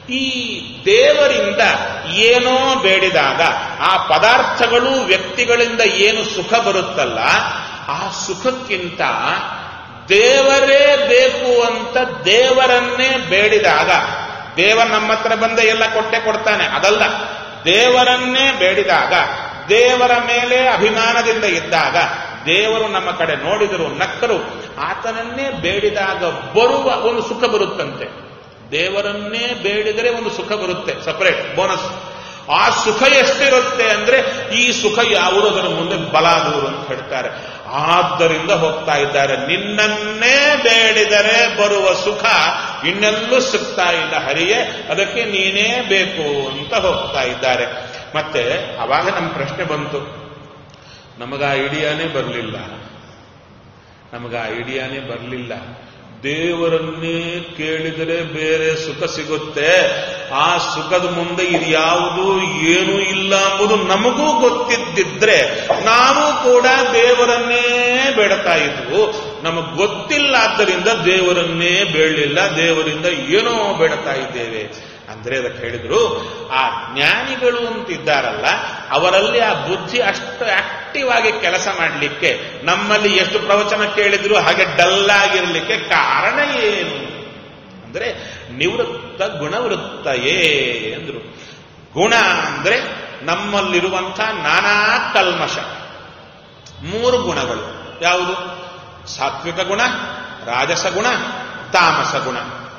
ಈ ದೇವರಿಂದ ಏನೋ ಬೇಡಿದಾಗ ಆ ಪದಾರ್ಥಗಳು ವ್ಯಕ್ತಿಗಳಿಂದ ಏನು ಸುಖ ಬರುತ್ತಲ್ಲ ಆ ಸುಖಕ್ಕಿಂತ ದೇವರೇ ಬೇಕು ಅಂತ ದೇವರನ್ನೇ ಬೇಡಿದಾಗ ದೇವ ನಮ್ಮ ಹತ್ರ ಬಂದ ಎಲ್ಲ ಕೊಟ್ಟೆ ಕೊಡ್ತಾನೆ ಅದಲ್ಲ ದೇವರನ್ನೇ ಬೇಡಿದಾಗ ದೇವರ ಮೇಲೆ ಅಭಿಮಾನದಿಂದ ಇದ್ದಾಗ ದೇವರು ನಮ್ಮ ಕಡೆ ನೋಡಿದರು ನಕ್ಕರು ಆತನನ್ನೇ ಬೇಡಿದಾಗ ಬರುವ ಒಂದು ಸುಖ ಬರುತ್ತಂತೆ ದೇವರನ್ನೇ ಬೇಡಿದರೆ ಒಂದು ಸುಖ ಬರುತ್ತೆ ಸಪರೇಟ್ ಬೋನಸ್ ಆ ಸುಖ ಎಷ್ಟಿರುತ್ತೆ ಅಂದ್ರೆ ಈ ಸುಖ ಯಾವುದು ಅದರ ಮುಂದೆ ಬಲ ದೂರು ಅಂತ ಹೇಳ್ತಾರೆ ಆದ್ದರಿಂದ ಹೋಗ್ತಾ ಇದ್ದಾರೆ ನಿನ್ನನ್ನೇ ಬೇಡಿದರೆ ಬರುವ ಸುಖ ಇನ್ನೆಲ್ಲೂ ಸಿಗ್ತಾ ಇಲ್ಲ ಹರಿಯೇ ಅದಕ್ಕೆ ನೀನೇ ಬೇಕು ಅಂತ ಹೋಗ್ತಾ ಇದ್ದಾರೆ ಮತ್ತೆ ಅವಾಗ ನಮ್ಮ ಪ್ರಶ್ನೆ ಬಂತು ನಮಗ ಐಡಿಯಾನೇ ಬರಲಿಲ್ಲ ನಮಗ ಐಡಿಯಾನೇ ಬರಲಿಲ್ಲ ದೇವರನ್ನೇ ಕೇಳಿದರೆ ಬೇರೆ ಸುಖ ಸಿಗುತ್ತೆ ಆ ಸುಖದ ಮುಂದೆ ಇದು ಯಾವುದು ಏನೂ ಇಲ್ಲ ಎಂಬುದು ನಮಗೂ ಗೊತ್ತಿದ್ದಿದ್ರೆ ನಾವು ಕೂಡ ದೇವರನ್ನೇ ಬೇಡ್ತಾ ಇದ್ವು ನಮಗ್ ಗೊತ್ತಿಲ್ಲ ಆದ್ದರಿಂದ ದೇವರನ್ನೇ ಬೇಡಲಿಲ್ಲ ದೇವರಿಂದ ಏನೋ ಬೇಡ್ತಾ ಇದ್ದೇವೆ ಅಂದ್ರೆ ಅದಕ್ಕೆ ಹೇಳಿದ್ರು ಆ ಜ್ಞಾನಿಗಳು ಅಂತಿದ್ದಾರಲ್ಲ ಅವರಲ್ಲಿ ಆ ಬುದ್ಧಿ ಅಷ್ಟು ಆಕ್ಟಿವ್ ಆಗಿ ಕೆಲಸ ಮಾಡಲಿಕ್ಕೆ ನಮ್ಮಲ್ಲಿ ಎಷ್ಟು ಪ್ರವಚನ ಕೇಳಿದ್ರು ಹಾಗೆ ಡಲ್ ಆಗಿರಲಿಕ್ಕೆ ಕಾರಣ ಏನು ಅಂದ್ರೆ ನಿವೃತ್ತ ಗುಣವೃತ್ತಯೇ ಅಂದ್ರು ಗುಣ ಅಂದ್ರೆ ನಮ್ಮಲ್ಲಿರುವಂಥ ನಾನಾ ಕಲ್ಮಶ ಮೂರು ಗುಣಗಳು ಯಾವುದು ಸಾತ್ವಿಕ ಗುಣ ರಾಜಸ ಗುಣ ತಾಮಸ ಗುಣ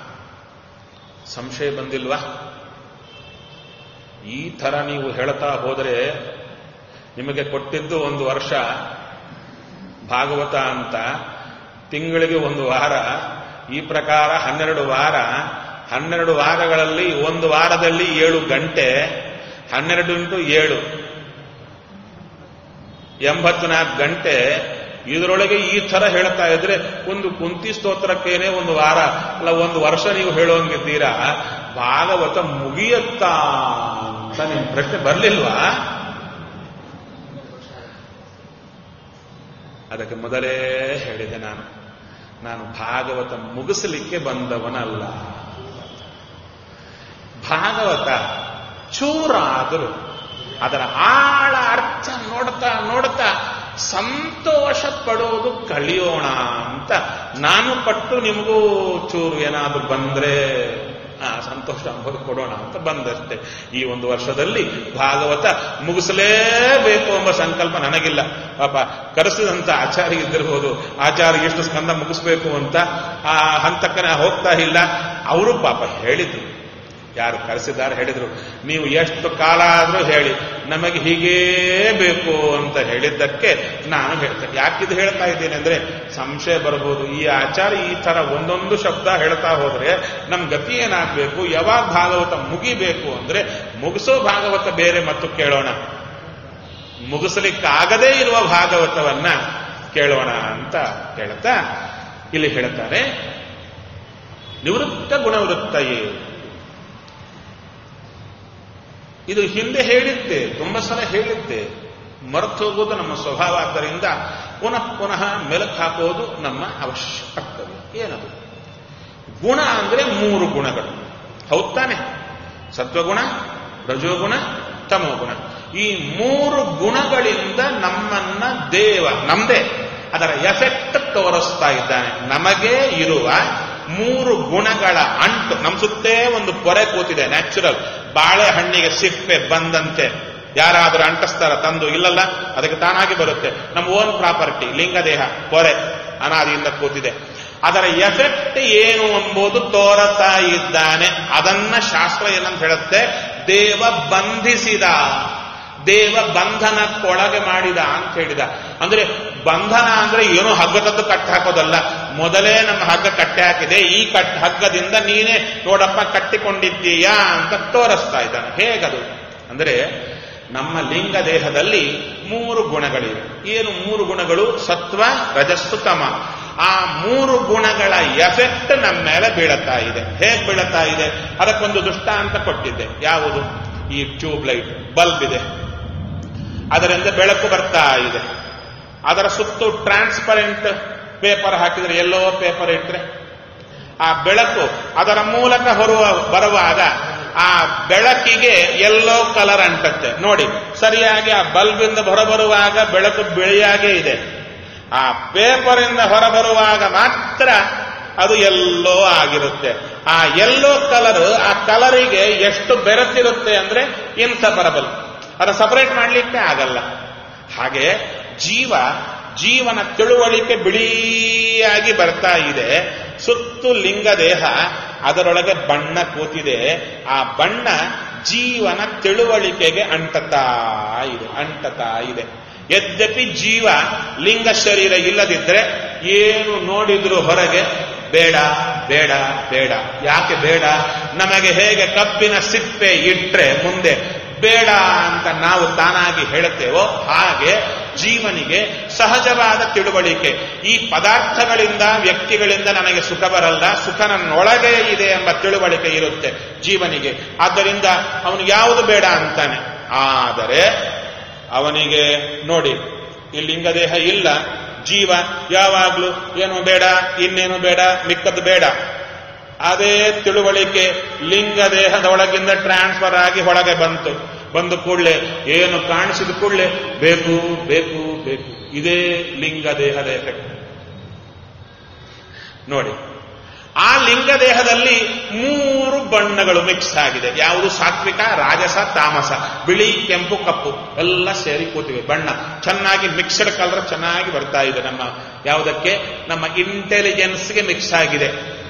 ಸಂಶಯ ಬಂದಿಲ್ವಾ ಈ ಥರ ನೀವು ಹೇಳ್ತಾ ಹೋದರೆ ನಿಮಗೆ ಕೊಟ್ಟಿದ್ದು ಒಂದು ವರ್ಷ ಭಾಗವತ ಅಂತ ತಿಂಗಳಿಗೆ ಒಂದು ವಾರ ಈ ಪ್ರಕಾರ ಹನ್ನೆರಡು ವಾರ ಹನ್ನೆರಡು ವಾರಗಳಲ್ಲಿ ಒಂದು ವಾರದಲ್ಲಿ ಏಳು ಗಂಟೆ ಹನ್ನೆರಡು ಇಂಟು ಏಳು ಎಂಬತ್ತು ನಾಲ್ಕು ಗಂಟೆ ಇದರೊಳಗೆ ಈ ತರ ಹೇಳ್ತಾ ಇದ್ರೆ ಒಂದು ಕುಂತಿ ಸ್ತೋತ್ರಕ್ಕೇನೆ ಒಂದು ವಾರ ಅಲ್ಲ ಒಂದು ವರ್ಷ ನೀವು ಹೇಳೋಂಗಿದ್ದೀರಾ ಭಾಗವತ ಮುಗಿಯತ್ತಾ ಅಂತ ನಿಮ್ ಪ್ರಶ್ನೆ ಬರ್ಲಿಲ್ವಾ ಅದಕ್ಕೆ ಮೊದಲೇ ಹೇಳಿದೆ ನಾನು ನಾನು ಭಾಗವತ ಮುಗಿಸಲಿಕ್ಕೆ ಬಂದವನಲ್ಲ ಭಾಗವತ ಚೂರಾದರೂ ಅದರ ಆಳ ಅರ್ಥ ನೋಡ್ತಾ ನೋಡ್ತಾ ಸಂತೋಷ ಪಡೋದು ಕಳಿಯೋಣ ಅಂತ ನಾನು ಪಟ್ಟು ನಿಮಗೂ ಚೂರು ಏನಾದರೂ ಬಂದ್ರೆ ಆ ಸಂತೋಷ ಅನುಭವ ಕೊಡೋಣ ಅಂತ ಬಂದಷ್ಟೇ ಈ ಒಂದು ವರ್ಷದಲ್ಲಿ ಭಾಗವತ ಮುಗಿಸಲೇಬೇಕು ಎಂಬ ಸಂಕಲ್ಪ ನನಗಿಲ್ಲ ಪಾಪ ಕರೆಸಿದಂತ ಆಚಾರ್ಯ ಇದ್ದಿರಬಹುದು ಆಚಾರ್ಯ ಎಷ್ಟು ಸ್ಕಂದ ಮುಗಿಸ್ಬೇಕು ಅಂತ ಆ ಹಂತಕ್ಕೆ ನಾ ಹೋಗ್ತಾ ಇಲ್ಲ ಅವರು ಪಾಪ ಹೇಳಿದ್ರು ಯಾರು ಕರೆಸಿದ್ದಾರೆ ಹೇಳಿದ್ರು ನೀವು ಎಷ್ಟು ಕಾಲ ಆದರೂ ಹೇಳಿ ನಮಗೆ ಹೀಗೇ ಬೇಕು ಅಂತ ಹೇಳಿದ್ದಕ್ಕೆ ನಾನು ಹೇಳ್ತೇನೆ ಯಾಕಿದು ಹೇಳ್ತಾ ಇದ್ದೇನೆ ಅಂದ್ರೆ ಸಂಶಯ ಬರ್ಬೋದು ಈ ಆಚಾರ ಈ ತರ ಒಂದೊಂದು ಶಬ್ದ ಹೇಳ್ತಾ ಹೋದ್ರೆ ನಮ್ ಗತಿ ಏನಾಗಬೇಕು ಯಾವಾಗ ಭಾಗವತ ಮುಗಿಬೇಕು ಅಂದ್ರೆ ಮುಗಿಸೋ ಭಾಗವತ ಬೇರೆ ಮತ್ತು ಕೇಳೋಣ ಮುಗಿಸಲಿಕ್ಕಾಗದೇ ಇರುವ ಭಾಗವತವನ್ನ ಕೇಳೋಣ ಅಂತ ಹೇಳ್ತಾ ಇಲ್ಲಿ ಹೇಳ್ತಾರೆ ನಿವೃತ್ತ ಗುಣವೃತ್ತಯೇ ಇದು ಹಿಂದೆ ಹೇಳಿದ್ದೆ ತುಂಬ ಸಲ ಹೇಳಿದ್ದೆ ಮರೆತು ಹೋಗೋದು ನಮ್ಮ ಸ್ವಭಾವ ಆದ್ದರಿಂದ ಪುನಃ ಪುನಃ ಮೆಲುಕು ಹಾಕೋದು ನಮ್ಮ ಅವಶ್ಯ ಕರ್ತವ್ಯ ಏನದು ಗುಣ ಅಂದ್ರೆ ಮೂರು ಗುಣಗಳು ಹೌದ್ ತಾನೆ ಸತ್ವಗುಣ ರಜೋಗುಣ ತಮೋಗುಣ ಈ ಮೂರು ಗುಣಗಳಿಂದ ನಮ್ಮನ್ನ ದೇವ ನಮ್ದೇ ಅದರ ಎಫೆಕ್ಟ್ ತೋರಿಸ್ತಾ ಇದ್ದಾನೆ ನಮಗೆ ಇರುವ ಮೂರು ಗುಣಗಳ ಅಂಟು ನಮ್ಮ ಸುತ್ತೇ ಒಂದು ಪೊರೆ ಕೂತಿದೆ ನ್ಯಾಚುರಲ್ ಬಾಳೆಹಣ್ಣಿಗೆ ಸಿಪ್ಪೆ ಬಂದಂತೆ ಯಾರಾದರೂ ಅಂಟಿಸ್ತಾರ ತಂದು ಇಲ್ಲಲ್ಲ ಅದಕ್ಕೆ ತಾನಾಗಿ ಬರುತ್ತೆ ನಮ್ಮ ಓನ್ ಪ್ರಾಪರ್ಟಿ ಲಿಂಗದೇಹ ಪೊರೆ ಅನಾದಿಯಿಂದ ಕೂತಿದೆ ಅದರ ಎಫೆಕ್ಟ್ ಏನು ಎಂಬುದು ತೋರತಾ ಇದ್ದಾನೆ ಅದನ್ನ ಶಾಸ್ತ್ರ ಏನಂತ ಹೇಳುತ್ತೆ ದೇವ ಬಂಧಿಸಿದ ದೇವ ಬಂಧನಕ್ಕೊಳಗೆ ಮಾಡಿದ ಅಂತ ಹೇಳಿದ ಅಂದ್ರೆ ಬಂಧನ ಅಂದ್ರೆ ಏನೋ ಹಗ್ಗದದ್ದು ಕಟ್ಟಿ ಹಾಕೋದಲ್ಲ ಮೊದಲೇ ನಮ್ಮ ಹಗ್ಗ ಕಟ್ಟಿ ಹಾಕಿದೆ ಈ ಕಟ್ ಹಗ್ಗದಿಂದ ನೀನೇ ನೋಡಪ್ಪ ಕಟ್ಟಿಕೊಂಡಿದ್ದೀಯಾ ಅಂತ ತೋರಿಸ್ತಾ ಇದ್ದಾನೆ ಹೇಗದು ಅಂದ್ರೆ ನಮ್ಮ ಲಿಂಗ ದೇಹದಲ್ಲಿ ಮೂರು ಗುಣಗಳಿವೆ ಏನು ಮೂರು ಗುಣಗಳು ಸತ್ವ ರಜಸ್ಸು ತಮ ಆ ಮೂರು ಗುಣಗಳ ಎಫೆಕ್ಟ್ ನಮ್ಮ ಮೇಲೆ ಬೀಳುತ್ತಾ ಇದೆ ಹೇಗೆ ಬೀಳುತ್ತಾ ಇದೆ ಅದಕ್ಕೊಂದು ದೃಷ್ಟಾಂತ ಕೊಟ್ಟಿದ್ದೆ ಯಾವುದು ಈ ಟ್ಯೂಬ್ ಲೈಟ್ ಬಲ್ಬ್ ಇದೆ ಅದರಿಂದ ಬೆಳಕು ಬರ್ತಾ ಇದೆ ಅದರ ಸುತ್ತು ಟ್ರಾನ್ಸ್ಪರೆಂಟ್ ಪೇಪರ್ ಹಾಕಿದ್ರೆ ಎಲ್ಲೋ ಪೇಪರ್ ಇಟ್ಟರೆ ಆ ಬೆಳಕು ಅದರ ಮೂಲಕ ಹೊರುವ ಬರುವಾಗ ಆ ಬೆಳಕಿಗೆ ಎಲ್ಲೋ ಕಲರ್ ಅಂಟತ್ತೆ ನೋಡಿ ಸರಿಯಾಗಿ ಆ ಬಲ್ಬಿಂದ ಹೊರಬರುವಾಗ ಬೆಳಕು ಬಿಳಿಯಾಗೇ ಇದೆ ಆ ಪೇಪರ್ ಇಂದ ಹೊರಬರುವಾಗ ಮಾತ್ರ ಅದು ಎಲ್ಲೋ ಆಗಿರುತ್ತೆ ಆ ಎಲ್ಲೋ ಕಲರ್ ಆ ಕಲರಿಗೆ ಎಷ್ಟು ಬೆರೆತಿರುತ್ತೆ ಅಂದ್ರೆ ಇನ್ಸಪರಬಲ್ ಅದನ್ನ ಸಪರೇಟ್ ಮಾಡಲಿಕ್ಕೆ ಆಗಲ್ಲ ಹಾಗೆ ಜೀವ ಜೀವನ ತಿಳುವಳಿಕೆ ಬಿಳಿಯಾಗಿ ಬರ್ತಾ ಇದೆ ಸುತ್ತು ಲಿಂಗ ದೇಹ ಅದರೊಳಗೆ ಬಣ್ಣ ಕೂತಿದೆ ಆ ಬಣ್ಣ ಜೀವನ ತಿಳುವಳಿಕೆಗೆ ಅಂಟತಾ ಇದೆ ಅಂಟತಾ ಇದೆ ಯದ್ಯಪಿ ಜೀವ ಲಿಂಗ ಶರೀರ ಇಲ್ಲದಿದ್ರೆ ಏನು ನೋಡಿದ್ರು ಹೊರಗೆ ಬೇಡ ಬೇಡ ಬೇಡ ಯಾಕೆ ಬೇಡ ನಮಗೆ ಹೇಗೆ ಕಬ್ಬಿನ ಸಿಪ್ಪೆ ಇಟ್ರೆ ಮುಂದೆ ಬೇಡ ಅಂತ ನಾವು ತಾನಾಗಿ ಹೇಳುತ್ತೇವೋ ಹಾಗೆ ಜೀವನಿಗೆ ಸಹಜವಾದ ತಿಳುವಳಿಕೆ ಈ ಪದಾರ್ಥಗಳಿಂದ ವ್ಯಕ್ತಿಗಳಿಂದ ನನಗೆ ಸುಖ ಬರಲ್ಲ ಸುಖ ನನ್ನೊಳಗೆ ಇದೆ ಎಂಬ ತಿಳುವಳಿಕೆ ಇರುತ್ತೆ ಜೀವನಿಗೆ ಆದ್ದರಿಂದ ಅವನು ಯಾವುದು ಬೇಡ ಅಂತಾನೆ ಆದರೆ ಅವನಿಗೆ ನೋಡಿ ಈ ಲಿಂಗದೇಹ ಇಲ್ಲ ಜೀವ ಯಾವಾಗ್ಲೂ ಏನು ಬೇಡ ಇನ್ನೇನು ಬೇಡ ಮಿಕ್ಕದ್ದು ಬೇಡ ಅದೇ ತಿಳುವಳಿಕೆ ಲಿಂಗ ದೇಹದ ಒಳಗಿಂದ ಟ್ರಾನ್ಸ್ಫರ್ ಆಗಿ ಹೊರಗೆ ಬಂತು ಬಂದು ಕೂಡಲೇ ಏನು ಕಾಣಿಸಿದ ಕೂಡಲೇ ಬೇಕು ಬೇಕು ಬೇಕು ಇದೇ ಲಿಂಗ ದೇಹದ ಎಫೆಕ್ಟ್ ನೋಡಿ ಆ ಲಿಂಗ ದೇಹದಲ್ಲಿ ಮೂರು ಬಣ್ಣಗಳು ಮಿಕ್ಸ್ ಆಗಿದೆ ಯಾವುದು ಸಾತ್ವಿಕ ರಾಜಸ ತಾಮಸ ಬಿಳಿ ಕೆಂಪು ಕಪ್ಪು ಎಲ್ಲ ಸೇರಿ ಕೂತಿವೆ ಬಣ್ಣ ಚೆನ್ನಾಗಿ ಮಿಕ್ಸ್ಡ್ ಕಲರ್ ಚೆನ್ನಾಗಿ ಬರ್ತಾ ಇದೆ ನಮ್ಮ ಯಾವುದಕ್ಕೆ ನಮ್ಮ ಇಂಟೆಲಿಜೆನ್ಸ್ಗೆ ಮಿಕ್ಸ್ ಆಗಿದೆ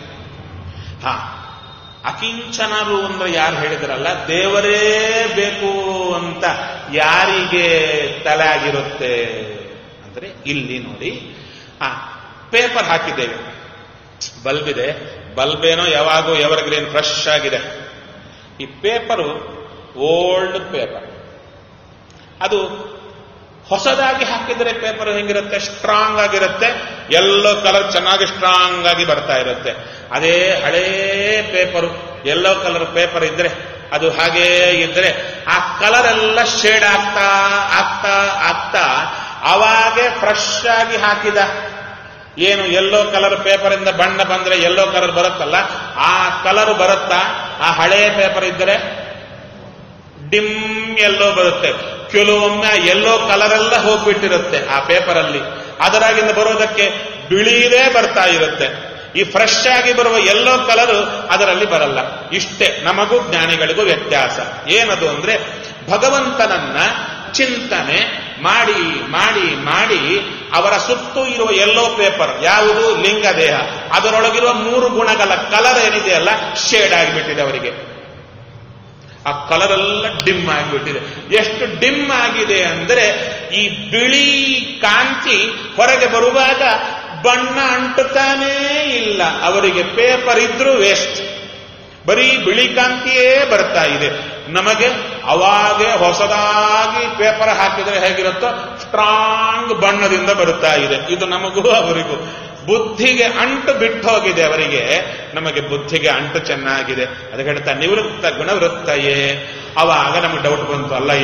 ಹಾ ಅಕಿಂಚನರು ಅಂದ್ರೆ ಯಾರು ಹೇಳಿದ್ರಲ್ಲ ದೇವರೇ ಬೇಕು ಅಂತ ಯಾರಿಗೆ ತಲೆ ಆಗಿರುತ್ತೆ ಅಂದ್ರೆ ಇಲ್ಲಿ ನೋಡಿ ಹಾ ಪೇಪರ್ ಹಾಕಿದ್ದೇವೆ ಬಲ್ಬ್ ಇದೆ ಬಲ್ಬ್ ಏನೋ ಯಾವಾಗೂ ಎವರ್ಗ್ರೀನ್ ಫ್ರೆಶ್ ಆಗಿದೆ ಈ ಪೇಪರು ಓಲ್ಡ್ ಪೇಪರ್ ಅದು ಹೊಸದಾಗಿ ಹಾಕಿದರೆ ಪೇಪರ್ ಹೆಂಗಿರುತ್ತೆ ಸ್ಟ್ರಾಂಗ್ ಆಗಿರುತ್ತೆ ಎಲ್ಲೋ ಕಲರ್ ಚೆನ್ನಾಗಿ ಸ್ಟ್ರಾಂಗ್ ಆಗಿ ಬರ್ತಾ ಇರುತ್ತೆ ಅದೇ ಹಳೇ ಪೇಪರು ಎಲ್ಲೋ ಕಲರ್ ಪೇಪರ್ ಇದ್ರೆ ಅದು ಹಾಗೇ ಇದ್ರೆ ಆ ಕಲರ್ ಎಲ್ಲ ಶೇಡ್ ಆಗ್ತಾ ಆಗ್ತಾ ಆಗ್ತಾ ಅವಾಗೆ ಫ್ರೆಶ್ ಆಗಿ ಹಾಕಿದ ಏನು ಎಲ್ಲೋ ಕಲರ್ ಪೇಪರ್ ಇಂದ ಬಣ್ಣ ಬಂದ್ರೆ ಎಲ್ಲೋ ಕಲರ್ ಬರುತ್ತಲ್ಲ ಆ ಕಲರ್ ಬರುತ್ತಾ ಆ ಹಳೆ ಪೇಪರ್ ಇದ್ದರೆ ಡಿಮ್ ಎಲ್ಲೋ ಬರುತ್ತೆ ಕೆಲವೊಮ್ಮೆ ಆ ಎಲ್ಲೋ ಕಲರ್ ಎಲ್ಲ ಹೋಗ್ಬಿಟ್ಟಿರುತ್ತೆ ಆ ಪೇಪರ್ ಅಲ್ಲಿ ಅದರಾಗಿಂದ ಬರೋದಕ್ಕೆ ಬಿಳಿದೇ ಬರ್ತಾ ಇರುತ್ತೆ ಈ ಫ್ರೆಶ್ ಆಗಿ ಬರುವ ಎಲ್ಲೋ ಕಲರ್ ಅದರಲ್ಲಿ ಬರಲ್ಲ ಇಷ್ಟೇ ನಮಗೂ ಜ್ಞಾನಿಗಳಿಗೂ ವ್ಯತ್ಯಾಸ ಏನದು ಅಂದ್ರೆ ಭಗವಂತನನ್ನ ಚಿಂತನೆ ಮಾಡಿ ಮಾಡಿ ಮಾಡಿ ಅವರ ಸುತ್ತು ಇರುವ ಎಲ್ಲೋ ಪೇಪರ್ ಯಾವುದು ಲಿಂಗ ದೇಹ ಅದರೊಳಗಿರುವ ಮೂರು ಗುಣಗಳ ಕಲರ್ ಏನಿದೆಯಲ್ಲ ಶೇಡ್ ಆಗಿಬಿಟ್ಟಿದೆ ಅವರಿಗೆ ಆ ಕಲರ್ ಎಲ್ಲ ಡಿಮ್ ಆಗಿಬಿಟ್ಟಿದೆ ಎಷ್ಟು ಡಿಮ್ ಆಗಿದೆ ಅಂದ್ರೆ ಈ ಬಿಳಿ ಕಾಂತಿ ಹೊರಗೆ ಬರುವಾಗ ಬಣ್ಣ ಅಂಟುತ್ತಾನೇ ಇಲ್ಲ ಅವರಿಗೆ ಪೇಪರ್ ಇದ್ರೂ ವೇಸ್ಟ್ ಬರೀ ಬಿಳಿ ಕಾಂತಿಯೇ ಬರ್ತಾ ಇದೆ ನಮಗೆ ಅವಾಗೆ ಹೊಸದಾಗಿ ಪೇಪರ್ ಹಾಕಿದ್ರೆ ಹೇಗಿರುತ್ತೋ ಸ್ಟ್ರಾಂಗ್ ಬಣ್ಣದಿಂದ ಬರುತ್ತಾ ಇದೆ ಇದು ನಮಗೂ ಅವರಿಗೂ ಬುದ್ಧಿಗೆ ಅಂಟು ಬಿಟ್ಟು ಹೋಗಿದೆ ಅವರಿಗೆ ನಮಗೆ ಬುದ್ಧಿಗೆ ಅಂಟು ಚೆನ್ನಾಗಿದೆ ಅದಕ್ಕೆ ಹೇಳ್ತಾ ನಿವೃತ್ತ ಗುಣವೃತ್ತಯೇ ಅವಾಗ ನಮಗೆ ಡೌಟ್ ಬಂತು ಅಲ್ಲಯ್ಯ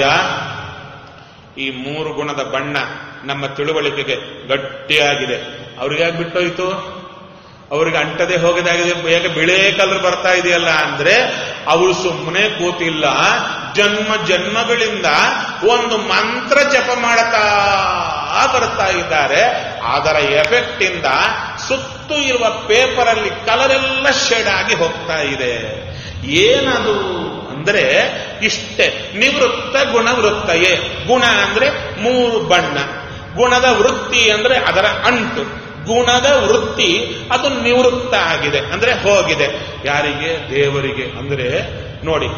ಈ ಮೂರು ಗುಣದ ಬಣ್ಣ ನಮ್ಮ ತಿಳುವಳಿಕೆಗೆ ಗಟ್ಟಿಯಾಗಿದೆ ಅವ್ರಿಗೆ ಯಾಕೆ ಬಿಟ್ಟೋಯ್ತು ಅವ್ರಿಗೆ ಅಂಟದೆ ಹೋಗದಾಗಿದೆ ಯಾಕೆ ಬಿಳೇ ಕಲರ್ ಬರ್ತಾ ಇದೆಯಲ್ಲ ಅಂದ್ರೆ ಅವಳು ಸುಮ್ಮನೆ ಕೂತಿಲ್ಲ ಜನ್ಮ ಜನ್ಮಗಳಿಂದ ಒಂದು ಮಂತ್ರ ಜಪ ಮಾಡುತ್ತಾ ಬರ್ತಾ ಇದ್ದಾರೆ ಅದರ ಎಫೆಕ್ಟ್ ಇಂದ ಸುತ್ತು ಇರುವ ಪೇಪರ್ ಅಲ್ಲಿ ಕಲರ್ ಎಲ್ಲ ಶೇಡ್ ಆಗಿ ಹೋಗ್ತಾ ಇದೆ ಏನದು ಅಂದ್ರೆ ಇಷ್ಟೇ ನಿವೃತ್ತ ಗುಣವೃತ್ತಯೇ ಗುಣ ಅಂದ್ರೆ ಮೂರು ಬಣ್ಣ ಗುಣದ ವೃತ್ತಿ ಅಂದ್ರೆ ಅದರ ಅಂಟು ಗುಣದ ವೃತ್ತಿ ಅದು ನಿವೃತ್ತ ಆಗಿದೆ ಅಂದ್ರೆ ಹೋಗಿದೆ ಯಾರಿಗೆ ದೇವರಿಗೆ ಅಂದ್ರೆ ನೋಡಿ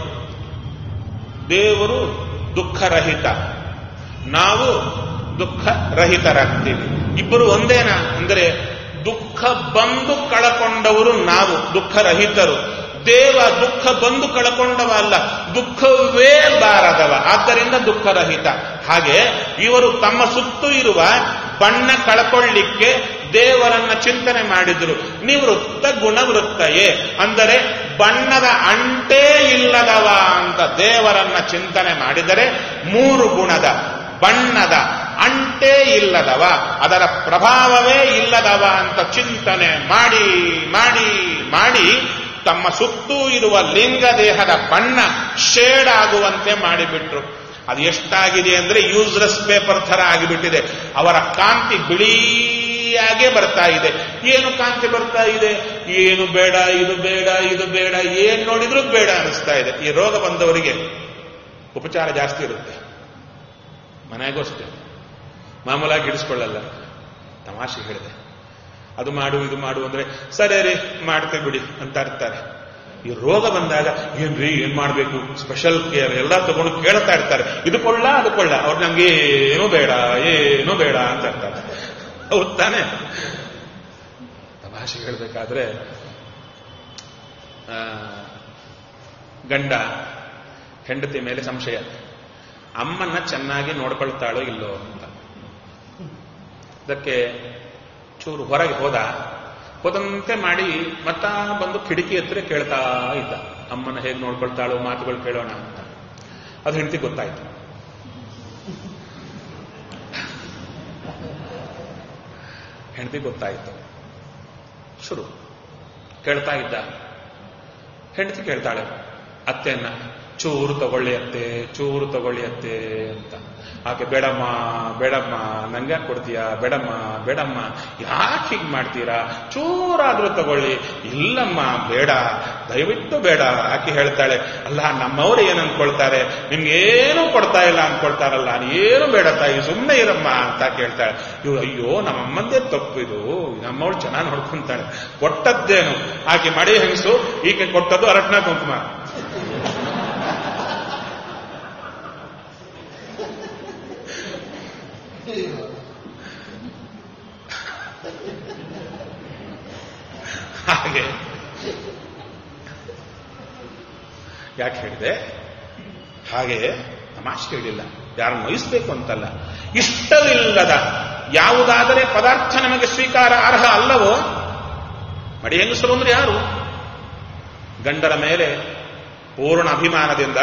ದೇವರು ದುಃಖರಹಿತ ನಾವು ದುಃಖ ರಹಿತರಾಗ್ತೀವಿ ಇಬ್ಬರು ಒಂದೇನಾ ಅಂದ್ರೆ ದುಃಖ ಬಂದು ಕಳಕೊಂಡವರು ನಾವು ದುಃಖರಹಿತರು ದೇವ ದುಃಖ ಬಂದು ಕಳಕೊಂಡವ ಅಲ್ಲ ದುಃಖವೇ ಬಾರದವ ಆದ್ದರಿಂದ ದುಃಖರಹಿತ ಹಾಗೆ ಇವರು ತಮ್ಮ ಸುತ್ತು ಇರುವ ಬಣ್ಣ ಕಳ್ಕೊಳ್ಳಿಕ್ಕೆ ದೇವರನ್ನ ಚಿಂತನೆ ಮಾಡಿದ್ರು ನಿವೃತ್ತ ಗುಣವೃತ್ತಯೇ ಅಂದರೆ ಬಣ್ಣದ ಅಂಟೇ ಇಲ್ಲದವ ಅಂತ ದೇವರನ್ನ ಚಿಂತನೆ ಮಾಡಿದರೆ ಮೂರು ಗುಣದ ಬಣ್ಣದ ಅಂಟೇ ಇಲ್ಲದವ ಅದರ ಪ್ರಭಾವವೇ ಇಲ್ಲದವ ಅಂತ ಚಿಂತನೆ ಮಾಡಿ ಮಾಡಿ ಮಾಡಿ ತಮ್ಮ ಸುತ್ತೂ ಇರುವ ಲಿಂಗ ದೇಹದ ಬಣ್ಣ ಶೇಡ್ ಆಗುವಂತೆ ಮಾಡಿಬಿಟ್ರು ಅದು ಎಷ್ಟಾಗಿದೆ ಅಂದ್ರೆ ಯೂಸ್ಲೆಸ್ ಪೇಪರ್ ತರ ಆಗಿಬಿಟ್ಟಿದೆ ಅವರ ಕಾಂತಿ ಬಿಳಿಯಾಗೆ ಬರ್ತಾ ಇದೆ ಏನು ಕಾಂತಿ ಬರ್ತಾ ಇದೆ ಏನು ಬೇಡ ಇದು ಬೇಡ ಇದು ಬೇಡ ಏನ್ ನೋಡಿದ್ರೂ ಬೇಡ ಅನಿಸ್ತಾ ಇದೆ ಈ ರೋಗ ಬಂದವರಿಗೆ ಉಪಚಾರ ಜಾಸ್ತಿ ಇರುತ್ತೆ ಮನೆಗೂ ಅಷ್ಟೇ ಮಾಮೂಲಾಗಿ ಹಿಡಿಸ್ಕೊಳ್ಳಲ್ಲ ತಮಾಷೆ ಹೇಳಿದೆ ಅದು ಮಾಡು ಇದು ಮಾಡು ಅಂದ್ರೆ ಸರಿ ರೀ ಮಾಡ್ತೇವೆ ಬಿಡಿ ಅಂತ ಇರ್ತಾರೆ ಈ ರೋಗ ಬಂದಾಗ ಏನ್ರಿ ಏನ್ ಮಾಡ್ಬೇಕು ಸ್ಪೆಷಲ್ ಕೇರ್ ಎಲ್ಲ ತಗೊಂಡು ಕೇಳ್ತಾ ಇರ್ತಾರೆ ಇದು ಕೊಳ್ಳ ಅದು ಕೊಳ್ಳ ಅವ್ರು ನಮ್ಗೆ ಏನೂ ಬೇಡ ಏನೂ ಬೇಡ ಅಂತ ಇರ್ತಾರೆ ಹೌದ್ ತಾನೆ ತಮಾಷೆ ಹೇಳ್ಬೇಕಾದ್ರೆ ಆ, ಗಂಡ ಹೆಂಡತಿ ಮೇಲೆ ಸಂಶಯ ಅಮ್ಮನ್ನ ಚೆನ್ನಾಗಿ ನೋಡ್ಕೊಳ್ತಾಳೋ ಇಲ್ಲೋ ಅಂತ ಅದಕ್ಕೆ ಚೂರು ಹೊರಗೆ ಹೋದ ಹೋದಂತೆ ಮಾಡಿ ಮತ್ತ ಬಂದು ಕಿಟಕಿ ಹತ್ರ ಕೇಳ್ತಾ ಇದ್ದ ಅಮ್ಮನ ಹೇಗೆ ನೋಡ್ಕೊಳ್ತಾಳೋ ಮಾತುಗಳು ಕೇಳೋಣ ಅಂತ ಅದು ಹೆಂಡತಿ ಗೊತ್ತಾಯ್ತು ಹೆಂಡತಿ ಗೊತ್ತಾಯ್ತು ಶುರು ಕೇಳ್ತಾ ಇದ್ದ ಹೆಂಡತಿ ಕೇಳ್ತಾಳೆ ಅತ್ತೆಯನ್ನ ಚೂರು ತಗೊಳ್ಳಿ ಅತ್ತೆ ಚೂರು ತಗೊಳ್ಳಿ ಅತ್ತೆ ಅಂತ ಆಕೆ ಬೇಡಮ್ಮ ಬೇಡಮ್ಮ ನಂಗೆ ಯಾಕೆ ಕೊಡ್ತೀಯಾ ಬೇಡಮ್ಮ ಬೇಡಮ್ಮ ಯಾಕೆ ಹೀಗೆ ಮಾಡ್ತೀರಾ ಚೂರಾದ್ರೂ ತಗೊಳ್ಳಿ ಇಲ್ಲಮ್ಮ ಬೇಡ ದಯವಿಟ್ಟು ಬೇಡ ಆಕೆ ಹೇಳ್ತಾಳೆ ಅಲ್ಲ ನಮ್ಮವ್ರು ಏನ್ ಅನ್ಕೊಳ್ತಾರೆ ನಿಮ್ಗೇನು ಕೊಡ್ತಾ ಇಲ್ಲ ಅನ್ಕೊಳ್ತಾರಲ್ಲ ಏನು ಬೇಡ ತಾಯಿ ಸುಮ್ಮನೆ ಇರಮ್ಮ ಅಂತ ಕೇಳ್ತಾಳೆ ಇವ್ ಅಯ್ಯೋ ನಮ್ಮಮ್ಮಂದೇ ತಪ್ಪು ಇದು ನಮ್ಮವಳು ಚೆನ್ನಾಗಿ ನೋಡ್ಕೊಂತಾಳೆ ಕೊಟ್ಟದ್ದೇನು ಆಕೆ ಮಡಿ ಹೆಂಗಸು ಈಕೆ ಕೊಟ್ಟದ್ದು ಅರಟ್ನ ಕುಂಕುಮ ಹಾಗೆ ಯಾಕೆ ಹೇಳಿದೆ ಹಾಗೆ ತಮಾಷೆ ಹೇಳಿಲ್ಲ ಯಾರನ್ನು ವಹಿಸ್ಬೇಕು ಅಂತಲ್ಲ ಇಷ್ಟವಿಲ್ಲದ ಯಾವುದಾದರೆ ಪದಾರ್ಥ ನಮಗೆ ಸ್ವೀಕಾರ ಅರ್ಹ ಅಲ್ಲವೋ ಮಡಿ ಹೆಂಗಸರು ಅಂದ್ರೆ ಯಾರು ಗಂಡರ ಮೇಲೆ ಪೂರ್ಣ ಅಭಿಮಾನದಿಂದ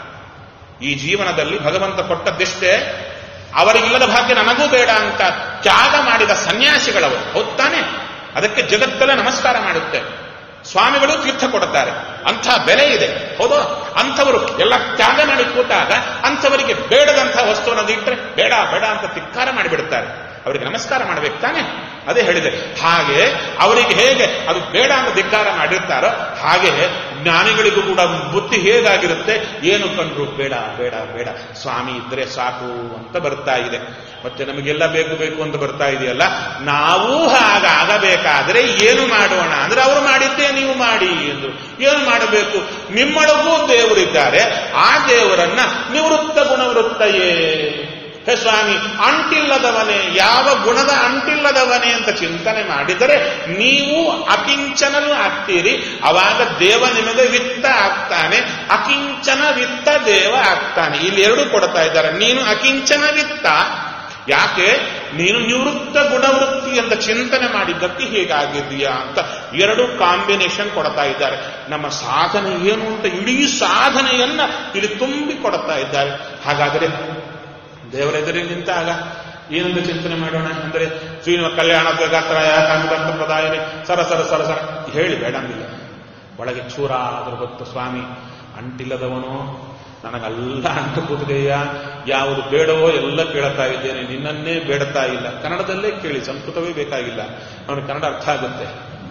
ಈ ಜೀವನದಲ್ಲಿ ಭಗವಂತ ಕೊಟ್ಟದ್ದೆಷ್ಟೇ ಅವರಿಗಿಲ್ಲದ ಭಾಗ್ಯ ನನಗೂ ಬೇಡ ಅಂತ ತ್ಯಾಗ ಮಾಡಿದ ಸನ್ಯಾಸಿಗಳವರು ಹೊತ್ತಾನೆ ಅದಕ್ಕೆ ಜಗತ್ತಲ್ಲೇ ನಮಸ್ಕಾರ ಮಾಡುತ್ತೆ ಸ್ವಾಮಿಗಳು ತೀರ್ಥ ಕೊಡುತ್ತಾರೆ ಅಂಥ ಬೆಲೆ ಇದೆ ಹೌದು ಅಂಥವರು ಎಲ್ಲ ತ್ಯಾಗ ಮಾಡಿ ಕೂತಾಗ ಅಂಥವರಿಗೆ ಬೇಡದಂಥ ವಸ್ತುವನ್ನು ಇಟ್ಟರೆ ಬೇಡ ಬೇಡ ಅಂತ ತಿಕ್ಕಾರ ಮಾಡಿಬಿಡುತ್ತಾರೆ ಅವರಿಗೆ ನಮಸ್ಕಾರ ಮಾಡಬೇಕು ತಾನೆ ಅದೇ ಹೇಳಿದೆ ಹಾಗೆ ಅವರಿಗೆ ಹೇಗೆ ಅದು ಬೇಡ ಅಂತ ಧಿಕ್ಕಾರ ಮಾಡಿರ್ತಾರೋ ಹಾಗೆ ಜ್ಞಾನಿಗಳಿಗೂ ಕೂಡ ಬುದ್ಧಿ ಹೇಗಾಗಿರುತ್ತೆ ಏನು ಕಂಡ್ರು ಬೇಡ ಬೇಡ ಬೇಡ ಸ್ವಾಮಿ ಇದ್ರೆ ಸಾಕು ಅಂತ ಬರ್ತಾ ಇದೆ ಮತ್ತೆ ನಮಗೆಲ್ಲ ಬೇಕು ಬೇಕು ಅಂತ ಬರ್ತಾ ಇದೆಯಲ್ಲ ನಾವು ಹಾಗಾಗಬೇಕಾದ್ರೆ ಏನು ಮಾಡೋಣ ಅಂದ್ರೆ ಅವರು ಮಾಡಿದ್ದೇ ನೀವು ಮಾಡಿ ಎಂದು ಏನು ಮಾಡಬೇಕು ನಿಮ್ಮೊಳಗೂ ದೇವರಿದ್ದಾರೆ ಆ ದೇವರನ್ನ ನಿವೃತ್ತ ಗುಣವೃತ್ತಯೇ ಹೇ ಸ್ವಾಮಿ ಅಂಟಿಲ್ಲದವನೇ ಯಾವ ಗುಣದ ಅಂಟಿಲ್ಲದವನೇ ಅಂತ ಚಿಂತನೆ ಮಾಡಿದರೆ ನೀವು ಅಕಿಂಚನರು ಆಗ್ತೀರಿ ಅವಾಗ ದೇವ ನಿಮಗೆ ವಿತ್ತ ಆಗ್ತಾನೆ ಅಕಿಂಚನ ವಿತ್ತ ದೇವ ಆಗ್ತಾನೆ ಇಲ್ಲಿ ಎರಡು ಕೊಡ್ತಾ ಇದ್ದಾರೆ ನೀನು ಅಕಿಂಚನ ವಿತ್ತ ಯಾಕೆ ನೀನು ನಿವೃತ್ತ ಗುಣವೃತ್ತಿ ಅಂತ ಚಿಂತನೆ ಮಾಡಿದ್ದಕ್ಕೆ ಹೀಗಾಗಿದೆಯಾ ಅಂತ ಎರಡು ಕಾಂಬಿನೇಷನ್ ಕೊಡ್ತಾ ಇದ್ದಾರೆ ನಮ್ಮ ಸಾಧನೆ ಏನು ಅಂತ ಇಡೀ ಸಾಧನೆಯನ್ನ ಇಲ್ಲಿ ತುಂಬಿ ಕೊಡ್ತಾ ಇದ್ದಾರೆ ಹಾಗಾದರೆ ದೇವರ ಎದುರಿಗೆ ನಿಂತಾಗ ಏನಂತ ಚಿಂತನೆ ಮಾಡೋಣ ಅಂದ್ರೆ ಶ್ರೀನಿವ ಕಲ್ಯಾಣ ಗಾತ್ರಯ ಕಾಂತ ಪ್ರದಾಯನೆ ಸರ ಸರ ಸರ ಸರ ಹೇಳಿ ಬೇಡಂಗಿಲ್ಲ ಒಳಗೆ ಚೂರಾದರೂ ಗೊತ್ತು ಸ್ವಾಮಿ ಅಂಟಿಲ್ಲದವನು ನನಗಲ್ಲ ಅಂಟು ಕೂತಿದೆಯ ಯಾವುದು ಬೇಡವೋ ಎಲ್ಲ ಕೇಳುತ್ತಾ ಇದ್ದೇನೆ ನಿನ್ನನ್ನೇ ಬೇಡುತ್ತಾ ಇಲ್ಲ ಕನ್ನಡದಲ್ಲೇ ಕೇಳಿ ಸಂಸ್ಕೃತವೇ ಬೇಕಾಗಿಲ್ಲ ಅವನಿಗೆ ಕನ್ನಡ ಅರ್ಥ ಆಗುತ್ತೆ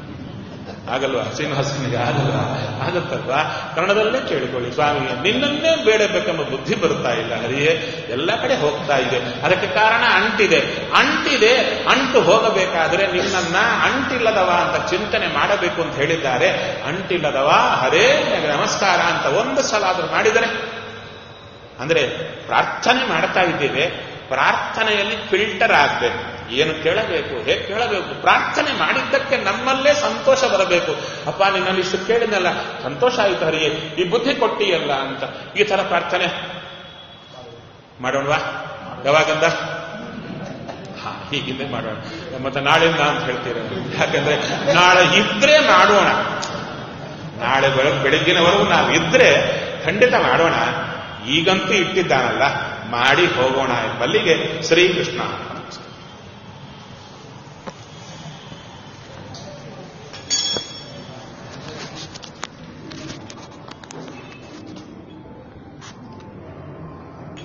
ಆಗಲ್ವಾ ಶ್ರೀನಿವಾಸನಿಗೆ ಆಗಲ್ವಾ ಆಗತ್ತಲ್ವಾ ಕನ್ನಡದಲ್ಲೇ ಕೇಳಿಕೊಳ್ಳಿ ಸ್ವಾಮಿ ನಿನ್ನನ್ನೇ ಬೇಡಬೇಕೆಂಬ ಬುದ್ಧಿ ಬರ್ತಾ ಇಲ್ಲ ಹರಿಯೇ ಎಲ್ಲ ಕಡೆ ಹೋಗ್ತಾ ಇದೆ ಅದಕ್ಕೆ ಕಾರಣ ಅಂಟಿದೆ ಅಂಟಿದೆ ಅಂಟು ಹೋಗಬೇಕಾದ್ರೆ ನಿನ್ನನ್ನ ಅಂಟಿಲ್ಲದವ ಅಂತ ಚಿಂತನೆ ಮಾಡಬೇಕು ಅಂತ ಹೇಳಿದ್ದಾರೆ ಅಂಟಿಲ್ಲದವ ಹರೇ ನಿನಗೆ ನಮಸ್ಕಾರ ಅಂತ ಒಂದು ಸಲ ಆದ್ರೂ ಮಾಡಿದರೆ ಅಂದ್ರೆ ಪ್ರಾರ್ಥನೆ ಮಾಡ್ತಾ ಇದ್ದೇವೆ ಪ್ರಾರ್ಥನೆಯಲ್ಲಿ ಫಿಲ್ಟರ್ ಆಗಬೇಕು ಏನು ಕೇಳಬೇಕು ಹೇಗೆ ಕೇಳಬೇಕು ಪ್ರಾರ್ಥನೆ ಮಾಡಿದ್ದಕ್ಕೆ ನಮ್ಮಲ್ಲೇ ಸಂತೋಷ ಬರಬೇಕು ಅಪ್ಪ ನಿನ್ನಲ್ಲಿ ಇಷ್ಟು ಕೇಳಿದ್ನಲ್ಲ ಸಂತೋಷ ಆಯಿತು ಹರಿಗೆ ಈ ಬುದ್ಧಿ ಕೊಟ್ಟಿಯಲ್ಲ ಅಂತ ಈ ತರ ಪ್ರಾರ್ಥನೆ ಮಾಡೋಣವಾ ಯಾವಾಗಂದ ಹಾ ಹೀಗಿದೆ ಮಾಡೋಣ ಮತ್ತೆ ನಾಳೆಯಿಂದ ಅಂತ ಹೇಳ್ತೀರ ಯಾಕಂದ್ರೆ ನಾಳೆ ಇದ್ರೆ ಮಾಡೋಣ ನಾಳೆ ಬೆಳಗ್ಗೆ ಬೆಳಗ್ಗಿನವರೆಗೂ ನಾವು ಇದ್ರೆ ಖಂಡಿತ ಮಾಡೋಣ ಈಗಂತೂ ಇಟ್ಟಿದ್ದಾನಲ್ಲ ಮಾಡಿ ಹೋಗೋಣ ಎಂಬಲ್ಲಿಗೆ ಶ್ರೀಕೃಷ್ಣ